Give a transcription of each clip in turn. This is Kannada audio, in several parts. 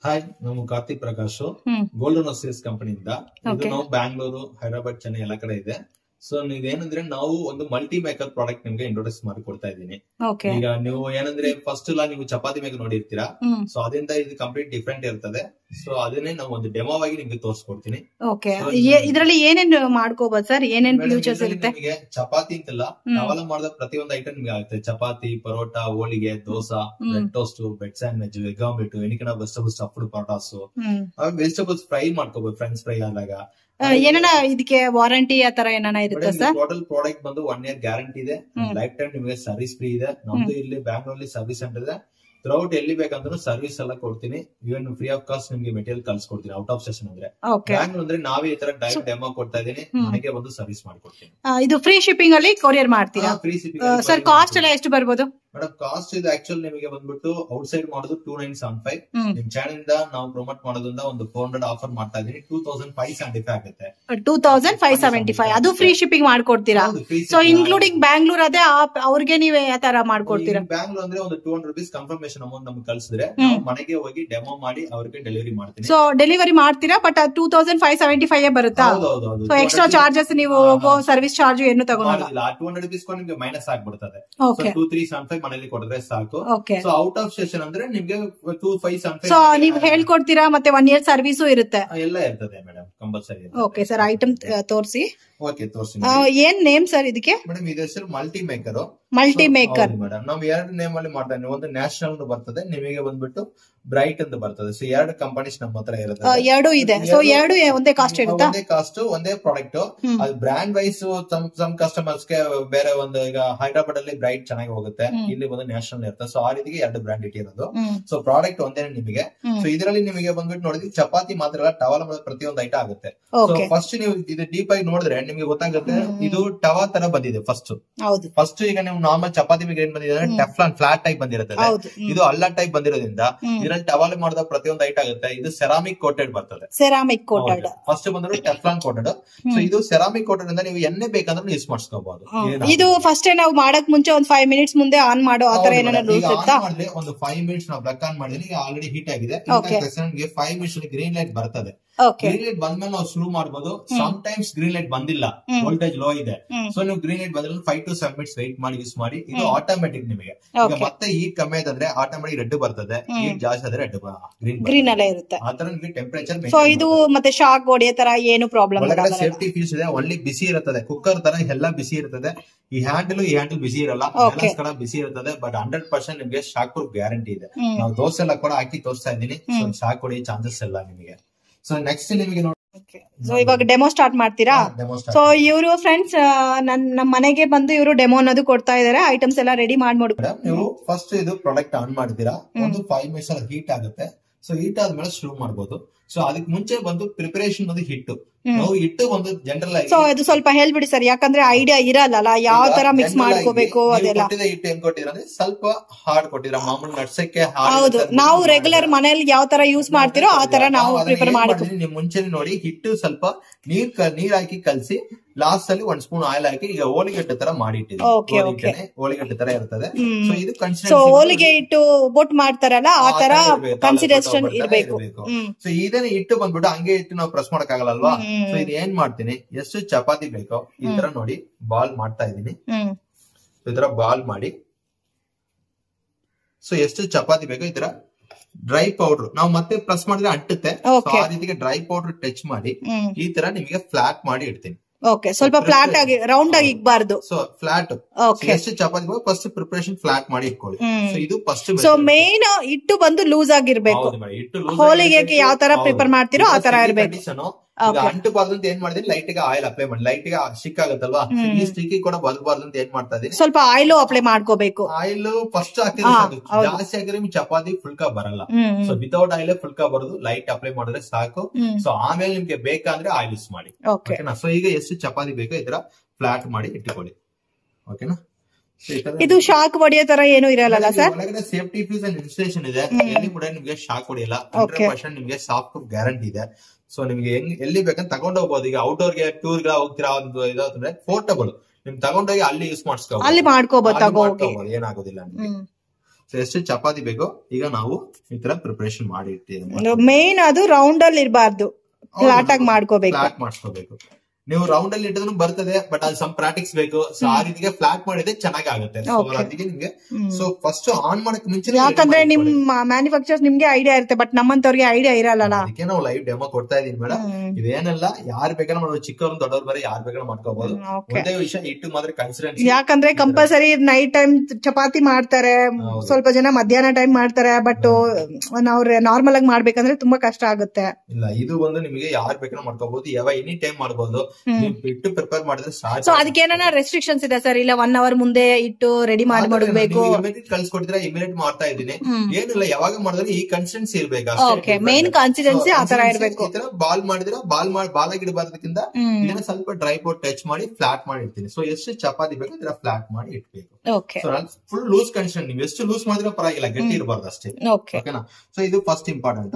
ಹಾಯ್ ನಾವು Karthik Prakash hmm golden sales ಕಂಪನಿಯಿಂದ ಇದು Okay. ನಾವು ಬ್ಯಾಂಗ್ಳೂರು ಹೈದರಾಬಾದ್ ಚೆನ್ನೈ ಎಲ್ಲ ಕಡೆ ಇದೆ ಸೊ ನೀವೇನಂದ್ರೆ ನಾವು ಒಂದು ಮಲ್ಟಿ ಮೇಕರ್ ಪ್ರಾಡಕ್ಟ್ ನಿಮ್ಗೆ ಇಂಟ್ರೊಡ್ಯೂಸ್ ಮಾಡಿ ಕೊಡ್ತಾ ಇದ್ದೀನಿ ಓಕೆ ಈಗ ನೀವು ಏನಂದ್ರೆ ಫಸ್ಟ್ ಎಲ್ಲ ನೀವು ಚಪಾತಿ ಮೇಕರ್ ನೋಡಿರ್ತೀರಾ ಹ್ಮ್ ಸೊ ಅದರಿಂದ ಇದು ಕಂಪ್ಲೀಟ್ ಡಿಫ್ರೆಂಟ್ ಇರ್ತದೆ ಸೊ ಅದನ್ನೇ ನಾವು ಒಂದು ಡೆಮೋ ಆಗಿ ನಿಮ್ಗೆ ತೋರಿಸ್ಕೊಡ್ತೀನಿ ಓಕೆ So, ಇದ್ರಲ್ಲಿ ಏನೇನ್ ಮಾಡ್ಕೋಬಹುದು ಸರ್ ಏನೇನ್ Madam, ಫ್ಯೂಚರ್ಸ್ ಇದ್ರಲ್ಲಿ ಇರುತ್ತೆ ನಿಮಗೆ ಚಪಾತಿ ಅಂತಲ್ಲ ಹ್ಮ್. ನಾವೆಲ್ಲ ಮಾಡಿದ ಪ್ರತಿಯೊಂದು ಐಟಮ್ ನಿಮ್ಗೆ ಆಗುತ್ತೆ ಚಪಾತಿ ಪರೋಟ ಹೋಳಿಗೆ dosa hmm. Bread toast bread sandwich egg omelette any ಕಡೆ vegetables stuffed parathas hmm vegetables fry ಮಾಡ್ಕೋಬಹುದು ಫ್ರೆಂಡ್ಸ್ ಫ್ರೈ ಆದಾಗ ಆ, ಏನಾನ ಇದಕ್ಕೆ ವಾರಂಟಿ ಆ ತರ ಏನಾನ ಇರುತ್ತಾ ಸರ್ ಟೋಟಲ್ ಪ್ರಾಡಕ್ಟ್ ಬಂದು ಒನ್ ಇಯರ್ ಗ್ಯಾರಂಟಿ ಇದೆ ಹ್ಮ್. ಲೈಫ್ ಟೈಮ್ ನಿಮಗೆ ಸರ್ವಿಸ್ ಫ್ರೀ ಇದೆ ನಮ್ದು ಇಲ್ಲಿ ಬ್ಯಾಂಗ್ಳೂರಲ್ಲಿ ಸರ್ವಿಸ್ ಸೆಂಟರ್ ಇದೆ ಥ್ರೌಟ್ ಎಲ್ಲಿ ಬೇಕಂದ್ರೂ ಸರ್ವಿಸ್ ಎಲ್ಲ ಕೊಡ್ತೀನಿ ಇವನ್ ಫ್ರೀ ಆಫ್ ಕಾಸ್ಟ್ ನಿಮ್ಗೆ ಮೆಟೀರಿಯಲ್ ಕಳ್ಸಿಕೊಡ್ತೀನಿ ಔಟ್ ಆಫ್ ಸ್ಟೇಷನ್ ಅಂದ್ರೆ ಓಕೆ ಬ್ಯಾಂಗ್ಳೂರ್ ಅಂದ್ರೆ ನಾವೇ ಈ ತರ ಡೈರೆಕ್ಟ್ ಡೆಮೋ ಕೊಡ್ತಾ ಇದೀನಿ ಹ್ಮ್. ಮನೆಗೆ ಬಂದು ಸರ್ವಿಸ್ ಮಾಡ್ಕೊಡ್ತೀನಿ ಇದು ಫ್ರೀ ಶಿಪ್ಪಿಂಗ್ ಅಲ್ಲಿ ಕೊರಿಯರ್ ಮಾಡ್ತೀರಾ ಫ್ರೀ ಸರ್ ಕಾಸ್ಟ್ ಎಲ್ಲ ಎಷ್ಟು ಬರ್ಬೋದು ಮೇಡಮ್ ಕಾಸ್ಟ್ ಇದು ಆಕ್ಚುಲ್ ನಿಮಗೆ ಬಂದ್ಬಿಟ್ಟು ಔಟ್ ಸೈಡ್ ಮಾಡೋದು two nine seven five hmm ನಿಮ್ ಚಾನಲ್ ಇಂದ ನಾವು ಪ್ರಮೋಟ್ ಮಾಡೋದ್ರಿಂದ ಒಂದು ಫೋರ್ ಹಂಡ್ರೆಡ್ ಆಫರ್ ಮಾಡ್ತಾ ಇದೀನಿ two thousand five seventy five ಆಗುತ್ತೆ two thousand five seventy five ಅದು ಫ್ರೀ ಶಿಪ್ಪಿಂಗ್ ಮಾಡ್ಕೊಡ್ತೀರಾ ಹೌದು, free so shipping including Bangalore ಅದೇ ಆ- ಅವ್ರಿಗೆ ನೀವೇ ಯಾವ ತರ ಮಾಡ್ಕೊಡ್ತೀರಾ ಬ್ಯಾಂಗ್ಳೂರ್ ಅಂದ್ರೆ ಒಂದು two hundred rupees confirmation amount ನಮ್ಗೆ ಕಳ್ಸಿದ್ರೆ ಹ್ಮ್. ನಾವು ಮನೆಗೆ ಹೋಗಿ ಡೆಮೋ ಮಾಡಿ ಅವ್ರಿಗೆ ಡೆಲಿವರಿ ಮಾಡ್ತೀನಿ ಸೊ ಡೆಲಿವರಿ ಮಾಡ್ತೀರಾ but two thousand five seventy five ಬರುತ್ತಾ ಹೌದು, ಹೌದು, ಹೌದು. ಸೊ ಎಕ್ಸ್ಟ್ರಾ ಚಾರ್ಜಸ್ ನೀವು ಹಾ, ಹಾ. ಹೋಗೋ ಸರ್ವಿಸ್ ಚಾರ್ಜ್ ಏನು ತಗೊಳಲ್ಲ ಟೂ ಹಂಡ್ರೆಡ್ ರುಪೀಸ್ ನಿಮ್ಗೆ ಮೈನಸ್ ಆಗ್ಬಿಡ್ತದೆ okay two three seven five ಮನೇಲಿ ಕೊಡಿದ್ರೆ ಸಾಕು okay so out of station ಅಂದ್ರೆ ನಿಮ್ಗೆ two five seven so five ನೀವು ಹೇಳ್ಕೊಡ್ತೀರಾ ಮತ್ತೆ ಒನ್ ಇಯರ್ ಸರ್ವಿಸು ಇರುತ್ತೆ ಎಲ್ಲ ಇರ್ತದೆ madam compulsory okay sir item ತೋರಿಸಿ ಓಕೆ ತೋರಿಸಿ ಏನ್ ನೇಮ್ ಸರ್ ಇದಕ್ಕೆ ಮೇಡಮ್ ಇದು ಹೆಸರು multi maker multi maker madam ನಾವು ಎರಡು ನೇಮ್ ಅಲ್ಲಿ ಮಾಡ್ತಾ ಇದ್ದೀವಿ ಒಂದು ನ್ಯಾಷನಲ್ ಬರ್ತದೆ ನಿಮಗೆ ಬಂದ್ಬಿಟ್ಟು ಬ್ರೈಟ್ ಅಂತ ಬರ್ತದೆ ಸೊ ಎರಡು ಕಂಪನೀಸ್ ನಮ್ಮ ಹತ್ರ ಇರುತ್ತೆ ಎರಡು ಇದೆ ಸೊ ಎರಡು ಏ- ಒಂದೇ ಕಾಸ್ಟ್ ಇರುತ್ತಾ ಒಂದೇ ಕಾಸ್ಟ್ ಒಂದೇ ಪ್ರಾಡಕ್ಟ್ ಹ್ಮ್. ಅದು brand wise some some customers ಗೆ ಬೇರೆ ಒಂದು ಈಗ ಹೈದರಾಬಾದ್ ಅಲ್ಲಿ ಬ್ರೈಟ್ ಚೆನ್ನಾಗಿ ಹೋಗುತ್ತೆ ಹ್ಮ್. ಇಲ್ಲಿ ಒಂದು ನ್ಯಾಷನಲ್ ಇರುತ್ತೆ ಸೊ ಆ ರೀತಿಗೆ ಎರಡು ಬ್ರಾಂಡ್ ಇಟ್ಟಿರೋದು ಹ್ಮ್ ಸೊ ಪ್ರಾಡಕ್ಟ್ ಒಂದೇ ನಿಮಗೆ ಹ್ಮ್ ಸೊ ಇದರಲ್ಲಿ ನಿಮಗೆ ಬಂದ್ಬಿಟ್ಟು ನೋಡಿದ್ರೆ ಚಪಾತಿ ಮಾತ್ರ ಅಲ್ಲ ಟವಲ್ ಪ್ರತಿಯೊಂದು ಐಟ ಆಗುತ್ತೆ ಸೊ ಓಕೆ ಫಸ್ಟ್ ನೀವು ಇದು ಡೀಪ್ ಆಗಿ ನೋಡಿದ್ರೆ ನಿಮಗೆ ಗೊತ್ತಾಗುತ್ತೆ ಹ್ಮ್. ಇದು ಟವಾ ತರ ಬಂದಿದೆ ಫಸ್ಟ್ ಹೌದು ಫಸ್ಟ್ ಈಗ ನೀವು ನಾರ್ಮಲ್ ಚಪಾತಿ ಮೇಲೆ ಏನ್ ಬಂದಿದೆ ಹ್ಮ್. ಟೆಫ್ಲಾನ್ ಫ್ಲಾಟ್ ಟೈಪ್ ಬಂದಿರುತ್ತೆ ಹೌದು ಇದು ಅಲ್ಲ ಟೈಪ್ ಬಂದಿರೋದ್ರಿಂದ ಹ್ಮ್ ಇದರಲ್ಲಿ ಟವಲ್ ಮಾಡಿದ ಪ್ರತಿಯೊಂದು ಐಟ ಆಗುತ್ತೆ ಇದು ಸೆರಾಮಿಕ್ ಕೋಟೆಡ್ ಬರ್ತದೆ ಸೆರಾಮಿಕ್ ಕೋಟೆಡ್ ಫಸ್ಟ್ ಬಂದ್ರೆ ಟೆಫ್ಲಾನ್ ಕೋಟೆಡ್ ಸೊ ಇದು ಸೆರಾಮಿಕ್ ಕೋಟೆಡ್ ಇಂದ ನೀವು ಎಣ್ಣೆ ಬೇಕಂದ್ರೆ ಯೂಸ್ ಮಾಡಿಸ್ಕೋಬಹುದು ಇದು ಫಸ್ಟ್ ನಾವು ಮಾಡಕ್ ಮುಂಚೆ ಒಂದ್ ಫೈವ್ ಮಿನಿಟ್ಸ್ ಮುಂದೆ ಆನ್ ಮಾಡೋ ಆತರ ಏನಾರ ರೂಲ್ಸ್ ಇರುತ್ತಾ ಒಂದು ಫೈವ್ ಮಿನಿಟ್ಸ್ ನಾವು ಬ್ಲಕ್ ಆನ್ ಮಾಡಿದ್ರೆ ಈಗ ಆಲ್ರೆಡಿ ಹೀಟ್ ಆಗಿದೆ Okay. Five minutes green light ಬರ್ತದೆ ಓಕೆ ಗ್ರೀನ್ ಲೈಟ್ ಬಂದ್ಮೇಲೆ ನಾವು ಶುರು ಮಾಡಬಹುದು ಸಮ್ ಟೈಮ್ಸ್ ಗ್ರೀನ್ ಲೈಟ್ ಬಂದಿಲ್ಲ ಹ್ಮ್. ವೋಲ್ಟೇಜ್ ಲೋ ಇದೆ ಹ್ಮ್ ಸೊ ನೀವು ಗ್ರೀನ್ ಲೈಟ್ ಬಂದ್ರೆ five to seven minutes wait ಮಾಡಿ ಯೂಸ್ ಮಾಡಿ ಇದು ಹ್ಮ್. ಆಟೋಮೆಟಿಕ್ ನಿಮಗೆ ಈಗ ಓಕೆ ಮತ್ತೆ ಹೀಟ್ ಕಮ್ಮಿ ಆಯ್ತಂದ್ರೆ ಆಟೋಮೆಟಿಕ್ ರೆಡ್ ಬರ್ತದೆ ಹ್ಮ್. ಹೀಟ್ ಜಾಸ್ತಿ ಆದ್ರೆ ರೆಡ್ ಗ್ರೀನ್ ಗ್ರೀನ್ ಅಲ್ಲೇ ಇರುತ್ತೆ ಆತರ ನಿಮಗೆ ಟೆಂಪರೇಚರ್ ಸೊ ಇದು ಮತ್ತೆ ಶಾಕ್ ಹೊಡೆಯೋ ತರ ಏನು ಪ್ರಾಬ್ಲಮ್ ಒಳಗಡೆ ಸೇಫ್ಟಿ ಫೀಸ್ ಇದೆ ಒಳ್ಳೆ ಬಿಸಿ ಇರುತ್ತದೆ ಕುಕ್ಕರ್ ತರ ಎಲ್ಲ ಬಿಸಿ ಇರ್ತದೆ ಈ ಹ್ಯಾಂಡಲ್ ಈ ಹ್ಯಾಂಡಲ್ ಬಿಸಿ ಇರಲ್ಲ Okay. ಕಡ ಬಿಸಿ ಇರ್ತದೆ ಬಟ್ ಹಂಡ್ರೆಡ್ ಪರ್ಸೆಂಟ್ ನಿಮಗೆ ಶಾಕ್ ಪ್ರೂಫ್ ಗ್ಯಾರಂಟಿ ಇದೆ ಹ್ಮ್ ನಾವು ದೋಸೆ ಎಲ್ಲ ಕೂಡ ಹಾಕಿ ತೋರಿಸ್ತಾ ಇದ್ದೀನಿ ಸೊ ಹ್ಮ್. ಶಾಕ್ ಹೊಡೆಯೋ ಚಾನ್ಸಸ್ ಎಲ್ಲ ನಿಮಗೆ ಸೊ ನೆಕ್ಸ್ಟ್ ನಿಮಗೆ ನೋಡಿ ಸೊ ಇವಾಗ ಡೆಮೋ ಸ್ಟಾರ್ಟ್ ಮಾಡ್ತೀರಾ ಡೆಮೋಸ್ಟ್ರೇಟ್ ಸೊ ಇವರು ಫ್ರೆಂಡ್ಸ್ ನನ್ ನಮ್ಮ ಮನೆಗೆ ಬಂದು ಇವರು ಡೆಮೋ ಅನ್ನೋದು ಕೊಡ್ತಾ ಇದಾರೆ ಐಟಮ್ಸ್ ಎಲ್ಲ ರೆಡಿ ಮಾಡ್ಬಿಡು ಮೇಡಮ್ ನೀವು ಫಸ್ಟ್ ಇದು ಪ್ರಾಡಕ್ಟ್ ಆನ್ ಮಾಡಿದೀರಾ ಹ್ಮ್. ಒಂದು ಫೈವ್ ಮಿನಿಟ್ಸ್ ಅಲ್ಲಿ ಹೀಟ್ ಆಗುತ್ತೆ ಸೊ ಹೀಟ್ ಆದ್ಮೇಲೆ ಶುರು ಮಾಡ್ಬೋದು ಸೊ ಅದಕ್ಕೆ ಮುಂಚೆ ಬಂದು ಪ್ರಿಪರೇಷನ್ ಒಂದು ಹಿಟ್ಟು ಹ್ಮ್. ನಾವು ಹಿಟ್ಟು ಒಂದು ಜನರಲ್ ಆಗಿ ಸೊ ಇದು ಸ್ವಲ್ಪ ಹೇಳ್ಬಿಡಿ ಸರ್ ಯಾಕಂದ್ರೆ ಐಡಿಯಾ ಇರಲ್ಲ ಯಾವ ತರ ಮಿಕ್ಸ್ ಮಾಡ್ಕೋಬೇಕು ಅದೆಲ್ಲ ಕೊಟ್ಟಿದ ಹಿಟ್ಟು ಏನ್ ಕೊಟ್ಟಿದ್ರೆ ಸ್ವಲ್ಪ ಹಾರ್ಡ್ ಕೊಟ್ಟಿದ್ರ ಮಾಮೂಲಿ ನಡ್ಸಕ್ಕೆ hard ಹೌದು ಇರುತ್ತೆ. ನಾವು ರೆಗ್ಯುಲರ್ ಮನೇಲಿ ಯಾವ ತರ ಯೂಸ್ ಮಾಡ್ತಿರೋ ಆ ತರ ನಾವು ಅದನ್ನ ಪ್ರಿಪೇರ್ ಏನ್ ಮಾಡಿ ಮಾಡಿದ್ರಿ, ನೀವು ಮುಂಚೆ ನೋಡಿ ಹಿಟ್ಟು ಸ್ವಲ್ಪ ನೀರ್ ಕ- ನೀರ್ ಹಾಕಿ ಕಲ್ಸಿ ಲಾಸ್ಟ್ ಅಲ್ಲಿ ಒಂದ್ ಸ್ಪೂನ್ ಆಯಿಲ್ ಹಾಕಿ ಈಗ ಹೋಳಿಗೆಟ್ಟು ತರ ಮಾಡಿ Okay, okay. ಹೋಳಿಗೆಟ್ಟು ತರ ಇರ್ತದೆ ಹ್ಮ್. ಸೊ ಇದು ಸೊ consistency ಹೋಳಿಗೆ ಇಟ್ಟು ಬೊಟ್ ಮಾಡ್ತಾರಲ್ಲ ಆ ಆ ತರ ತರ ಇರ್ಬೇಕು, ಕನ್ಸಿಡರೇಷನ್ ಆ ತರ ಇರ್ಬೇಕು ಇರ್ಬೇಕು. ಹ್ಮ್ ಸೊ ಇದನ್ನ ಇಟ್ಟು ಬಂದ್ಬಿಟ್ಟು ಹಂಗೆ ಇಟ್ಟು ನಾವು ಪ್ರೆಸ್ ಮಾಡಕ್ ಆಗಲ್ಲಲ್ವಾ ಹ್ಮ್. ಸೊ ಇದು ಏನ್ ಮಾಡ್ತೀನಿ ಎಷ್ಟು ಚಪಾತಿ ಬೇಕೋ ಈ ತರ ನೋಡಿ ಬಾಲ್ ಮಾಡ್ತಾ ಇದೀನಿ ಹ್ಮ್ ಈ ತರ ಬಾಲ್ ಮಾಡಿ ಸೊ ಎಷ್ಟು ಚಪಾತಿ ಬೇಕೋ ಈ ತರ ಡ್ರೈ ಪೌಡರ್ ನಾವು ಮತ್ತೆ ಪ್ರೆಸ್ ಮಾಡಿದ್ರೆ ಅಂಟುತ್ತೆ So, Okay. ಆ ರೀತಿಗೆ ಡ್ರೈ ಪೌಡರ್ ಟಚ್ ಮಾಡಿ ಹ್ಮ್ ಈ ತರ ನಿಮಗೆ ಫ್ಲಾಟ್ ಮಾಡಿ ಇಡ್ತೀನಿ ಓಕೆ ಸ್ವಲ್ಪ ಫ್ಲಾಟ್ ಆಗಿ ರೌಂಡ್ ಆಗಿ ಇಕ್ಬಾರ್ದು ಸೊ ಫ್ಲಾಟ್ ಓಕೆ ಎಷ್ಟು ಚಪಾತಿ ಬೇಕೋ ಫಸ್ಟ್ ಪ್ರಿಪರೇಷನ್ ಫ್ಲಾಟ್ ಮಾಡಿ ಇಟ್ಕೊಳ್ಳಿ ಹ್ಮ್. ಸೊ ಇದು ಫಸ್ಟ್ ಸೊ ಮೇನ್ ಇಟ್ಟು ಬಂದು ಲೂಸ್ ಆಗಿರ್ಬೇಕು ಹೋಳಿಗೆಗೆ ಯಾವ ತರ ಪ್ರಿಪೇರ್ ಮಾಡ್ತಿರೋ ಆ ತರ ಇರ್ಬೇಕು Okay. ಅಂಟಬಾರ್ದು ಅಂತ ಏನ್ ಮಾಡಿದೀನಿ ಲೈಟ್ ಗೆ ಆಯಿಲ್ ಅಪ್ಲೈ ಮಾಡಿ ಲೈಟ್ ಗೆ ಸ್ಟಿಕ್ ಆಗುತ್ತಲ್ವಾ ಹ್ಮ್. ಈ ಸ್ಟಿಕ್ ಕೂಡ ಬಲ್ಬಾರ್ದು ಅಂತ ಏನ್ ಮಾಡ್ತಾ ಇದೀನಿ ಸ್ವಲ್ಪ ಆಯಿಲು ಅಪ್ಲೈ ಮಾಡ್ಕೋಬೇಕು ಆಯಿಲ್ ಫಸ್ಟ್ ಹಾಕಿದ್ರೆ ಹಾ, ಸಾಕು. ಹೌದು. ಜಾಸ್ತಿ ಹಾಕಿದ್ರೆ ನಿಮ್ಗೆ ಚಪಾತಿ ಫುಲ್ಕ ಬರಲ್ಲ hmm so without oil phulka ಬರೋದು ಲೈಟ್ ಅಪ್ಲೈ ಮಾಡಿದ್ರೆ ಸಾಕು ಹ್ಮ್ ಸೊ ಆಮೇಲೆ ನಿಮ್ಗೆ ಬೇಕಂದ್ರೆ ಆಯಿಲ್ ಯೂಸ್ ಮಾಡಿ ಓಕೆ ಓಕೆನಾ ಸೊ ಈಗ ಎಷ್ಟು ಚಪಾತಿ ಬೇಕೋ ಈ ತರ ಫ್ಲಾಟ್ ಮಾಡಿ ಇಟ್ಟುಕೊಳ್ಳಿ ಓಕೆನಾ So, ಈ ತರ ಇದು ಶಾಕ್ ಹೊಡೆಯೋ ತರ ಏನು ಇರಲ್ಲ ಸರ್ ಒಳಗಡೆ ಸೇಫ್ಟಿ ಫೀಸ್ ಅಂಡ್ ಇನ್ಸ್ಟೇಷನ್ ಇದೆ ಹ್ಮ್. ಎಲ್ಲಿ ಕೂಡ ನಿಮ್ಗೆ ಶಾಕ್ ಹೊಡಿಯಲ್ಲ ಹಂಡ್ರೆಡ್ ಪರ್ಸೆಂಟ್ ನಿಮ್ಗೆ ಸಾಫ್ಟ್ ಗ್ಯಾರಂಟಿ ಇದೆ ಸೊ ನಿಮ್ಗೆ ಹೆಂಗ್ ಎಲ್ಲಿ ಬೇಕಂತ ತಗೊಂಡ್ ಹೋಗ್ಬೋದು ಈಗ ಔಟ್ಡೋರ್ ಗೆ ಟೂರ್ ಗೆ ಹೋಗ್ತೀರಾ ಒಂದು ಇದಾದ್ರೆ ಪೋರ್ಟಬಲ್ ನಿಮ್ ತಗೊಂಡೋಗಿ ಅಲ್ಲಿ ಯೂಸ್ ಮಾಡಿಸ್ಕೋಬಹುದು ಅಲ್ಲಿ ಮಾಡ್ಕೋಬಹುದು ತಗೋ ಹೋಗಿ ಏನಾಗೋದಿಲ್ಲ ನಿಮ್ಗೆ ಹ್ಮ್ ಸೊ ಎಷ್ಟು ಚಪಾತಿ ಬೇಕೋ ಈಗ ನಾವು ಈ ತರ ಪ್ರಿಪರೇಷನ್ ಮಾಡಿ ಇಟ್ಟಿದ್ದೀವಿ ಮೇನ್ ಅದು ರೌಂಡ್ ಅಲ್ಲಿ ಇರಬಾರ್ದು ಫ್ಲಾಟ್ ಆಗಿ ಮಾಡ್ಕೋಬೇಕು ಫ್ಲಾಟ್ ಮಾಡಿಸ್ಕೋಬೇಕು ನೀವು ರೌಂಡ್ ಅಲ್ಲಿ ಇಟ್ಟಿದ್ರು ಬರ್ತದೆ ಬಟ್ ಅದು ಸಮ್ ಪ್ರಾಕ್ಟಿಕ್ಸ್ ಬೇಕು ಸೊ ಆ ರೀತಿಗೆ ಫ್ಲಾಟ್ ಮಾಡಿದ್ರೆ ಚೆನ್ನಾಗಿ ಆಗುತ್ತೆ ಸೊ Okay. ಅದಕ್ಕೆ ನಿಮ್ಗೆ ಹ್ಮ್. ಸೊ ಫಸ್ಟ್ ಆನ್ ಮಾಡಕ್ ಮುಂಚೆ ಯಾಕಂದ್ರೆ ನಿಮ್ ಮ್ಯಾನುಫ್ಯಾಕ್ಚರ್ಸ್ ನಿಮ್ಗೆ ಐಡಿಯಾ ಇರುತ್ತೆ ಬಟ್ ನಮ್ಮಂತವ್ರಿಗೆ ಐಡಿಯಾ ಇರಲ್ಲ ಅದಕ್ಕೆ ನಾವು ಲೈವ್ ಡೆಮೋ ಕೊಡ್ತಾ ಇದೀನಿ ಮೇಡಮ್ ಇದೇನಲ್ಲ ಯಾರು ಬೇಕಾದ್ರೆ ಮಾಡ್ಬೋದು ಚಿಕ್ಕವ್ರು ದೊಡ್ಡವ್ರು ಬರೀ ಯಾರು ಬೇಕಾದ್ರೆ ಮಾಡ್ಕೋಬಹುದು ಒಂದೇ ವಿಷಯ ಇಟ್ಟು ಮಾತ್ರ ಕನ್ಸಿಡೆನ್ಸಿ ಯಾಕಂದ್ರೆ ಕಂಪಲ್ಸರಿ ನೈಟ್ ಟೈಮ್ ಚಪಾತಿ ಮಾಡ್ತಾರೆ ಹೌದು. ಸ್ವಲ್ಪ ಜನ ಮಧ್ಯಾಹ್ನ ಟೈಮ್ ಮಾಡ್ತಾರೆ ಬಟ್ ನಾವು ನಾರ್ಮಲ್ ಆಗಿ ಮಾಡ್ಬೇಕಂದ್ರೆ ತುಂಬಾ ಕಷ್ಟ ಆಗುತ್ತೆ ಇಲ್ಲ ಇದು ಒಂದು ನಿಮಗೆ ಯಾರು ಬೇಕಾದ್ರೆ ಮಾಡ್ಕೋಬಹುದು ಯಾವ ಎನಿ ಟೈಮ್ ಮಾಡ್ಬೋದು ನೀವು ಇಟ್ಟು ಪ್ರಿಪೇರ್ ಮಾಡಿದ್ರೆ ಸಾಕು ಸೊ ಅದಕ್ಕೆ ಏನಾರ ರೆಸ್ಟ್ರಿಕ್ಷನ್ಸ್ ಇದೆ ಸರ್ ಇಲ್ಲ ಒನ್ ಅವರ್ ಮುಂದೆ ಇಟ್ಟು ರೆಡಿ ಮಾಡಿ ಮಾಡಬೇಕು ಇಮಿಡಿಯೇಟ್ ಕಳ್ಸಿಕೊಟ್ಟಿದ್ರೆ ಇಮಿಡಿಯೇಟ್ ಮಾಡ್ತಾ ಇದ್ದೀನಿ ಏನಿಲ್ಲ ಯಾವಾಗ ಮಾಡಿದ್ರೆ ಈ ಕನ್ಸಿಸ್ಟೆನ್ಸಿ ಇರ್ಬೇಕು ಓಕೆ ಮೇನ್ ಕಾನ್ಸಿಡೆನ್ಸಿ ಆ ತರ ಇರ್ಬೇಕು ಬಾಲ್ ಮಾಡಿದ್ರೆ ಬಾಲ್ ಮಾಡಿ ಬಾಲ್ ಆಗಿಡಬಾರ್ದಕ್ಕಿಂತ ಹ್ಮ್ ಇದನ್ನ ಸ್ವಲ್ಪ ಡ್ರೈ ಪೋಟ್ ಟಚ್ ಮಾಡಿ ಫ್ಲಾಟ್ ಮಾಡಿ ಇಡ್ತೀನಿ ಸೊ ಎಷ್ಟು ಚಪಾತಿ ಬೇಕು ಅದರ ಫ್ಲಾಟ್ ಮಾಡಿ ಇಟ್ಬೇಕು okay so full loose condition ನೀವು ಎಷ್ಟು ಲೂಸ್ ಮಾಡಿದ್ರೆ ಪರವಾಗಿಲ್ಲ ಗಟ್ಟಿ ಇರಬಾರ್ದು ಅಷ್ಟೇ ಓಕೆ ಓಕೆನಾ ಸೊ ಇದು ಫಸ್ಟ್ ಇಂಪಾರ್ಟೆಂಟ್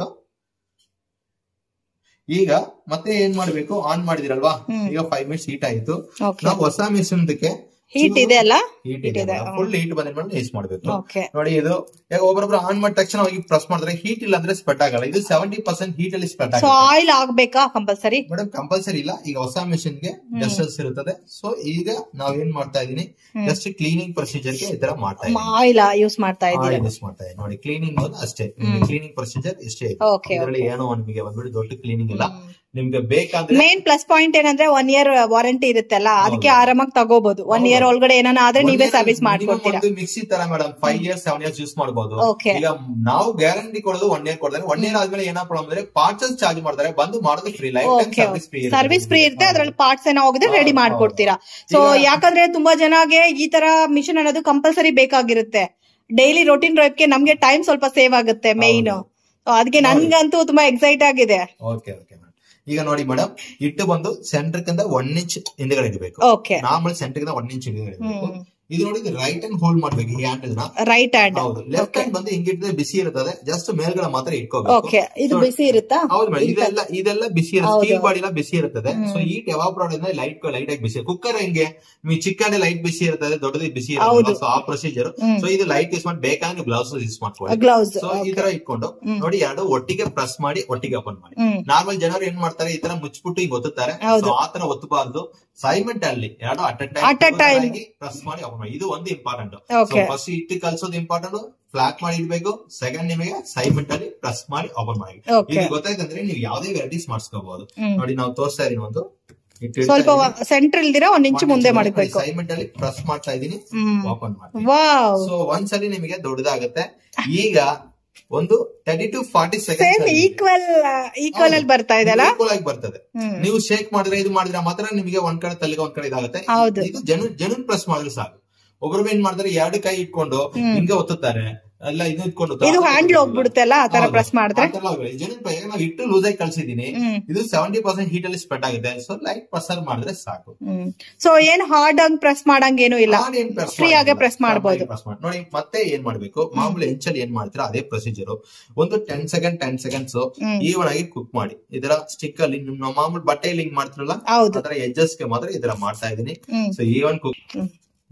ಈಗ ಮತ್ತೆ ಏನ್ ಮಾಡ್ಬೇಕು ಆನ್ ಮಾಡಿದಿರಲ್ವಾ ಹ್ಮ್. ಈಗ ಫೈವ್ ಮಿನಿಟ್ಸ್ ಹೀಟ್ ಆಯ್ತು ಓಕೆ ನಾವು ಹೊಸ ಮಿಷನ್ದಕ್ಕೆ ಹೀಟ್ ಇದೆ ಅಲ್ಲ ಹೀಟ್ Heat ಇದೆ ಇದೆ, ಫುಲ್ ಹೀಟ್ ಬಂದ ಯೂಸ್ ಮಾಡ್ಬೇಕು ಓಕೆ ನೋಡಿ ಇದು ಈಗ ಒಬ್ಬರೊಬ್ರು ಆನ್ ಮಾಡಿದ ತಕ್ಷಣ ಹೋಗಿ ಪ್ರೆಸ್ ಮಾಡಿದ್ರೆ ಹೀಟ್ ಇಲ್ಲ ಅಂದ್ರೆ ಸ್ಪೆಟ್ ಆಗಲ್ಲ ಇದು ಸೆವೆಂಟಿ ಪರ್ಸೆಂಟ್ ಹೀಟ್ ಅಲ್ಲಿ ಸ್ಪೆಟ್ ಸೊ ಆಗುತ್ತೆ ಆಯಿಲ್ ಆಗ್ಬೇಕಾ ಕಂಪಲ್ಸರಿ ಮೇಡಮ್ ಕಂಪಲ್ಸರಿ ಇಲ್ಲ ಈಗ ಹೊಸ ಮಿಷಿನ್ ಗೆ ಡಸ್ಟರ್ಸ್ ಇರುತ್ತದೆ ಸೊ ಈಗ ನಾವ್ ಏನ್ ಮಾಡ್ತಾ ಇದೀನಿ ಜಸ್ಟ್ ಕ್ಲೀನಿಂಗ್ ಪ್ರೊಸೀಜರ್ ಗೆ ಈ ತರ ಮಾಡ್ತಾ ಇದೀನಿ ಆಯಿಲ್ ಯೂಸ್ ಮಾಡ್ತಾ ಇದ್ದೀರಾ ಯೂಸ್ ಮಾಡ್ತಾ ಇದೀನಿ ನೋಡಿ ಕ್ಲೀನಿಂಗ್ ಒಂದು ಅಷ್ಟೇ ಕ್ಲೀನಿಂಗ್ ಪ್ರೊಸೀಜರ್ ಇಷ್ಟೇ ಇದೆ Okay, ಇದರಲ್ಲಿ ಏನೋ ನಿಮಗೆ ಬಂದ್ಬಿಟ್ಟು ದೊಡ್ಡ ಕ್ಲೀನಿಂಗ್ ಇಲ್ಲ ನಿಮ್ಗೆ ಬೇಕಾದ್ರೆ ಮೇನ್ ಪ್ಲಸ್ ಪಾಯಿಂಟ್ ಏನಂದ್ರೆ ಒನ್ ಇಯರ್ ವಾರಂಟಿ ಇರುತ್ತಲ್ಲ ಅದಕ್ಕೆ ಆರಾಮಾಗಿ ತಗೋಬಹುದು ಒನ್ ಇಯರ್ ಒಳಗಡೆ ಏನಾನ ಆದ್ರೆ ನೀವೇ ಸರ್ವಿಸ್ ಮಾಡ್ಕೊಡ್ತೀರಾ ಒಂದು ಮಿಕ್ಸಿ ತರ madam five years seven years use ಮಾಡಬಹುದು Okay. ಈಗ ನಾವು ಗ್ಯಾರಂಟಿ ಕೊಡೋದು ಒನ್ ಇಯರ್ ಕೊಡ್ತಾರೆ ಒನ್ ಇಯರ್ ಆದ್ಮೇಲೆ ಏನೋ ಪ್ರಾಬ್ಲಮ್ ಅಂದ್ರೆ ಪಾರ್ಟ್ಸ್ ಚಾರ್ಜ್ ಮಾಡ್ತಾರೆ ಬಂದು ಮಾಡೋದು free life time okay service free service free ಇರುತ್ತೆ ಅದ್ರಲ್ಲಿ ಪಾರ್ಟ್ಸ್ ಏನೋ ಹೋಗಿದ್ರೆ ರೆಡಿ ಹೌದು, ಮಾಡ್ಕೊಡ್ತೀರಾ ಸೊ ಯಾಕಂದ್ರೆ ತುಂಬಾ ಜನಗೆ ಈ ತರ ಮಿಷನ್ ಅನ್ನೋದು ಕಂಪಲ್ಸರಿ ಬೇಕಾಗಿರುತ್ತೆ ಡೈಲಿ ರೊಟೀನ್ ಗೆ ನಮ್ಗೆ ಟೈಮ್ ಸ್ವಲ್ಪ ಸೇವ್ ಆಗುತ್ತೆ ಮೇನ್ ಅದಕ್ಕೆ ನನ್ಗಂತೂ ತುಂಬಾ ಎಕ್ಸೈಟ್ ಆಗಿದೆ ಓಕೆ ಓಕೆ ಮೇಡಮ್ ಈಗ ನೋಡಿ ಮೇಡಮ್ ಇಟ್ಟು ಬಂದು ಸೆಂಟರ್ ಕಿಂದ ಒನ್ ಇಂಚ್ ಹಿಂದ್ಗಡೆ ಇಡಬೇಕು ಓಕೆ ನಾರ್ಮಲ್ ಸೆಂಟರ್ ಕಿಂದ ಒನ್ ಇಂಚ್ ಹಿಂದ್ಗಡೆ ಇಡಬೇಕು ಇದು ನೋಡಿ ರೈಟ್ ಹ್ಯಾಂಡ್ ಹೋಲ್ಡ್ ಮಾಡ್ಬೇಕು ಈ ಹ್ಯಾಂಡ್ ನ ರೈಟ್ ಹ್ಯಾಂಡ್ ಹೌದು ಲೆಫ್ಟ್ ಹ್ಯಾಂಡ್ ಬಂದು ಹಿಂಗಿಟ್ಟಿದ್ರೆ ಬಿಸಿ ಇರ್ತದೆ ಜಸ್ಟ್ ಮೇಲ್ಗಡೆ ಮಾತ್ರ ಇಟ್ಕೋಬೇಕು ಓಕೆ ಇದು ಬಿಸಿ ಇರುತ್ತಾ ಹೌದು ಮೇಡಮ್ ಇದೆಲ್ಲ ಇದೆಲ್ಲ ಬಿಸಿ ಇರುತ್ತೆ ಸ್ಟೀಲ್ ಬಾಡಿ ಎಲ್ಲ ಬಿಸಿ ಇರ್ತದೆ ಸೊ ಈ ಎವಾಪ್ರಾಡ್ ಇಂದ ಲೈಟ್ ಲೈಟ್ ಆಗಿ ಬಿಸಿ ಕುಕ್ಕರ್ ಹೆಂಗೆ ನೀವು ಚಿಕ್ಕನ್ ಲೈಟ್ ಬಿಸಿ ಇರ್ತದೆ ದೊಡ್ಡದು ಬಿಸಿ ಇರುತ್ತೆ ಸೊ ಆ ಪ್ರೊಸೀಜರ್ ಸೊ ಇದು ಲೈಟ್ ಯೂಸ್ ಮಾಡಿ ಬೇಕಾದ್ರೆ ನೀವು ಗ್ಲೌಸ್ ಯೂಸ್ ಮಾಡ್ಕೊಳ್ಳಿ ಗ್ಲೌಸ್ ಸೊ ಈ ತರ ಇಟ್ಕೊಂಡು ನೋಡಿ ಎರಡು ಒಟ್ಟಿಗೆ ಪ್ರೆಸ್ ಮಾಡಿ ಒಟ್ಟಿಗೆ ಓಪನ್ ಮಾಡಿ ಹ್ಮ್ ನಾರ್ಮಲ್ ಜನರು ಏನ್ ಮಾಡ್ತಾರೆ ಈ ತರ ಮುಚ್ಚಿಬಿಟ್ಟು ಈಗ ಒತ್ತುತ್ತಾರೆ ಹೌದು. ಸೊ ಆ ತರ ಒತ್ತಬಾರ್ದು ಸೈಮೆಂಟ್ ಅಲ್ಲಿ ಎರಡು at At a time. Press ಮಾಡಿ ಓಪನ್ ಮಾಡಿ ಇದು ಒಂದು ಇಂಪಾರ್ಟೆಂಟ್ Okay. ಫಸ್ಟ್ ಇಟ್ಟು ಕಲ್ಸೋದು ಇಂಪಾರ್ಟೆಂಟ್ ಫ್ಲಾಟ್ ಮಾಡಿ ಇಡ್ಬೇಕು ಸೆಕೆಂಡ್ ನಿಮಗೆ ಸೈಮೆಂಟ್ ಅಲ್ಲಿ ಪ್ರೆಸ್ ಮಾಡಿ ಓಪನ್ ಮಾಡಿ Okay. ಇದು ಗೊತ್ತಾಯ್ತಂದ್ರೆ ನೀವು ಯಾವ್ದೇ ವೆರೈಟೀಸ್ ಮಾಡಿಸ್ಕೋಬಹುದು ಹ್ಮ್. ನೋಡಿ ನಾವು ತೋರಿಸ್ತಾ ಇದೀನಿ ಒಂದು ಸ್ವಲ್ಪ ಸೆಂಟರ್ ಇಲ್ದಿರಾ ಒಂದ್ ಇಂಚು ಮುಂದೆ ಮಾಡ್ಬೇಕು ಸೈಮೆಂಟ್ ಅಲ್ಲಿ ಪ್ರೆಸ್ ಮಾಡ್ತಾ ಇದೀನಿ ಹ್ಮ್ ಓಪನ್ ಮಾಡಿ ವಾವ್ ಸೊ ಒಂದ್ಸಲಿ ನಿಮಗೆ ದೊಡ್ಡದಾಗುತ್ತೆ ಈಗ ಒಂದು thirty to forty same second equal equal ಅಲ್ಲಿ ಬರ್ತಾ ಇದೆ ಅಲ್ಲ ಈಕ್ವಲ್ ಆಗಿ ಬರ್ತದೆ ಹ್ಮ್. ನೀವು ಶೇಕ್ ಮಾಡಿದ್ರೆ ಇದು ಮಾಡಿದ್ರೆ ಮಾತ್ರ ನಿಮಗೆ ಒಂದ್ ಕಡೆ ತಲೆಗೆ ಒಂದ್ ಕಡೆ ಇದಾಗುತ್ತೆ ಹೌದು. ಇದು ಜನ ಜನನ್ ಪ್ರೆಸ್ ಮಾಡಿದ್ರೆ ಸಾಕು ಒಬ್ರು ಏನ್ ಮಾಡ್ತಾರೆ ಎರಡು ಕೈ ಇಟ್ಕೊಂಡು ಹಿಂಗೆ ಒತ್ತುತ್ತಾರೆ ಎಲ್ಲ ಇದು ಇಟ್ಕೊಂಡು ಇದು ಹ್ಯಾಂಡ್ಲ್ ಹೋಗ್ಬಿಡುತ್ತೆ ಅಲ್ಲ ಆ ತರ ಹೌದು. ಪ್ರೆಸ್ ಮಾಡಿದ್ರೆ ಆ ತರ ಆಗ್ಬಿಡುತ್ತೆ. ಜನನ್ ಪೈ- ನಾವು ಇಟ್ಟು ಲೂಸ್ ಆಗಿ ಕಳ್ಸಿದೀನಿ ಹ್ಮ್ ಇದು ಸೆವೆಂಟಿ ಪರ್ಸೆಂಟ್ ಹೀಟ್ ಅಲ್ಲಿ ಸ್ಪ್ರೆಡ್ ಆಗಿದೆ ಸೊ ಲೈಟ್ ಪ್ರೆಸರ್ ಮಾಡಿದ್ರೆ ಸಾಕು ಹ್ಮ್ ಸೊ ಏನ್ ಹಾರ್ಡ್ ಆಗಿ ಪ್ರೆಸ್ ಮಾಡಂಗೇನು ಇಲ್ಲ ನಾನ್ ಏನ್ press ಫ್ರೀ ಆಗೇ ಮಾಡಿಲ್ಲ. ಪ್ರೆಸ್ ಮಾಡಬಹುದು ನಾನ್ press ಮಾಡಿ- ನೋಡಿ ಮತ್ತೆ ಏನ್ ಮಾಡ್ಬೇಕು ಮಾಮೂಲಿ ಹೆಂಚಲ್ಲಿ ಏನ್ ಮಾಡ್ತೀರಾ ಅದೇ ಪ್ರೊಸೀಜರ್ ಒಂದು ten second ten seconds hmm. Even ಆಗಿ ಕುಕ್ ಮಾಡಿ ಇದರ ಸ್ಟಿಕ್ ಅಲ್ಲಿ ನಿಮ್ಮ ಮಾಮೂಲಿ ಬಟ್ಟೆಯಲ್ಲಿ ಹಿಂಗ್ ಮಾಡ್ತಿರಲ್ಲ ಹೌದು ಅದರ ಎಡ್ಜಸ್ ಗೆ ಮಾತ್ರ ಇದರ ಮಾಡ್ತಾ ಇದೀನಿ hmm so even cook hmm.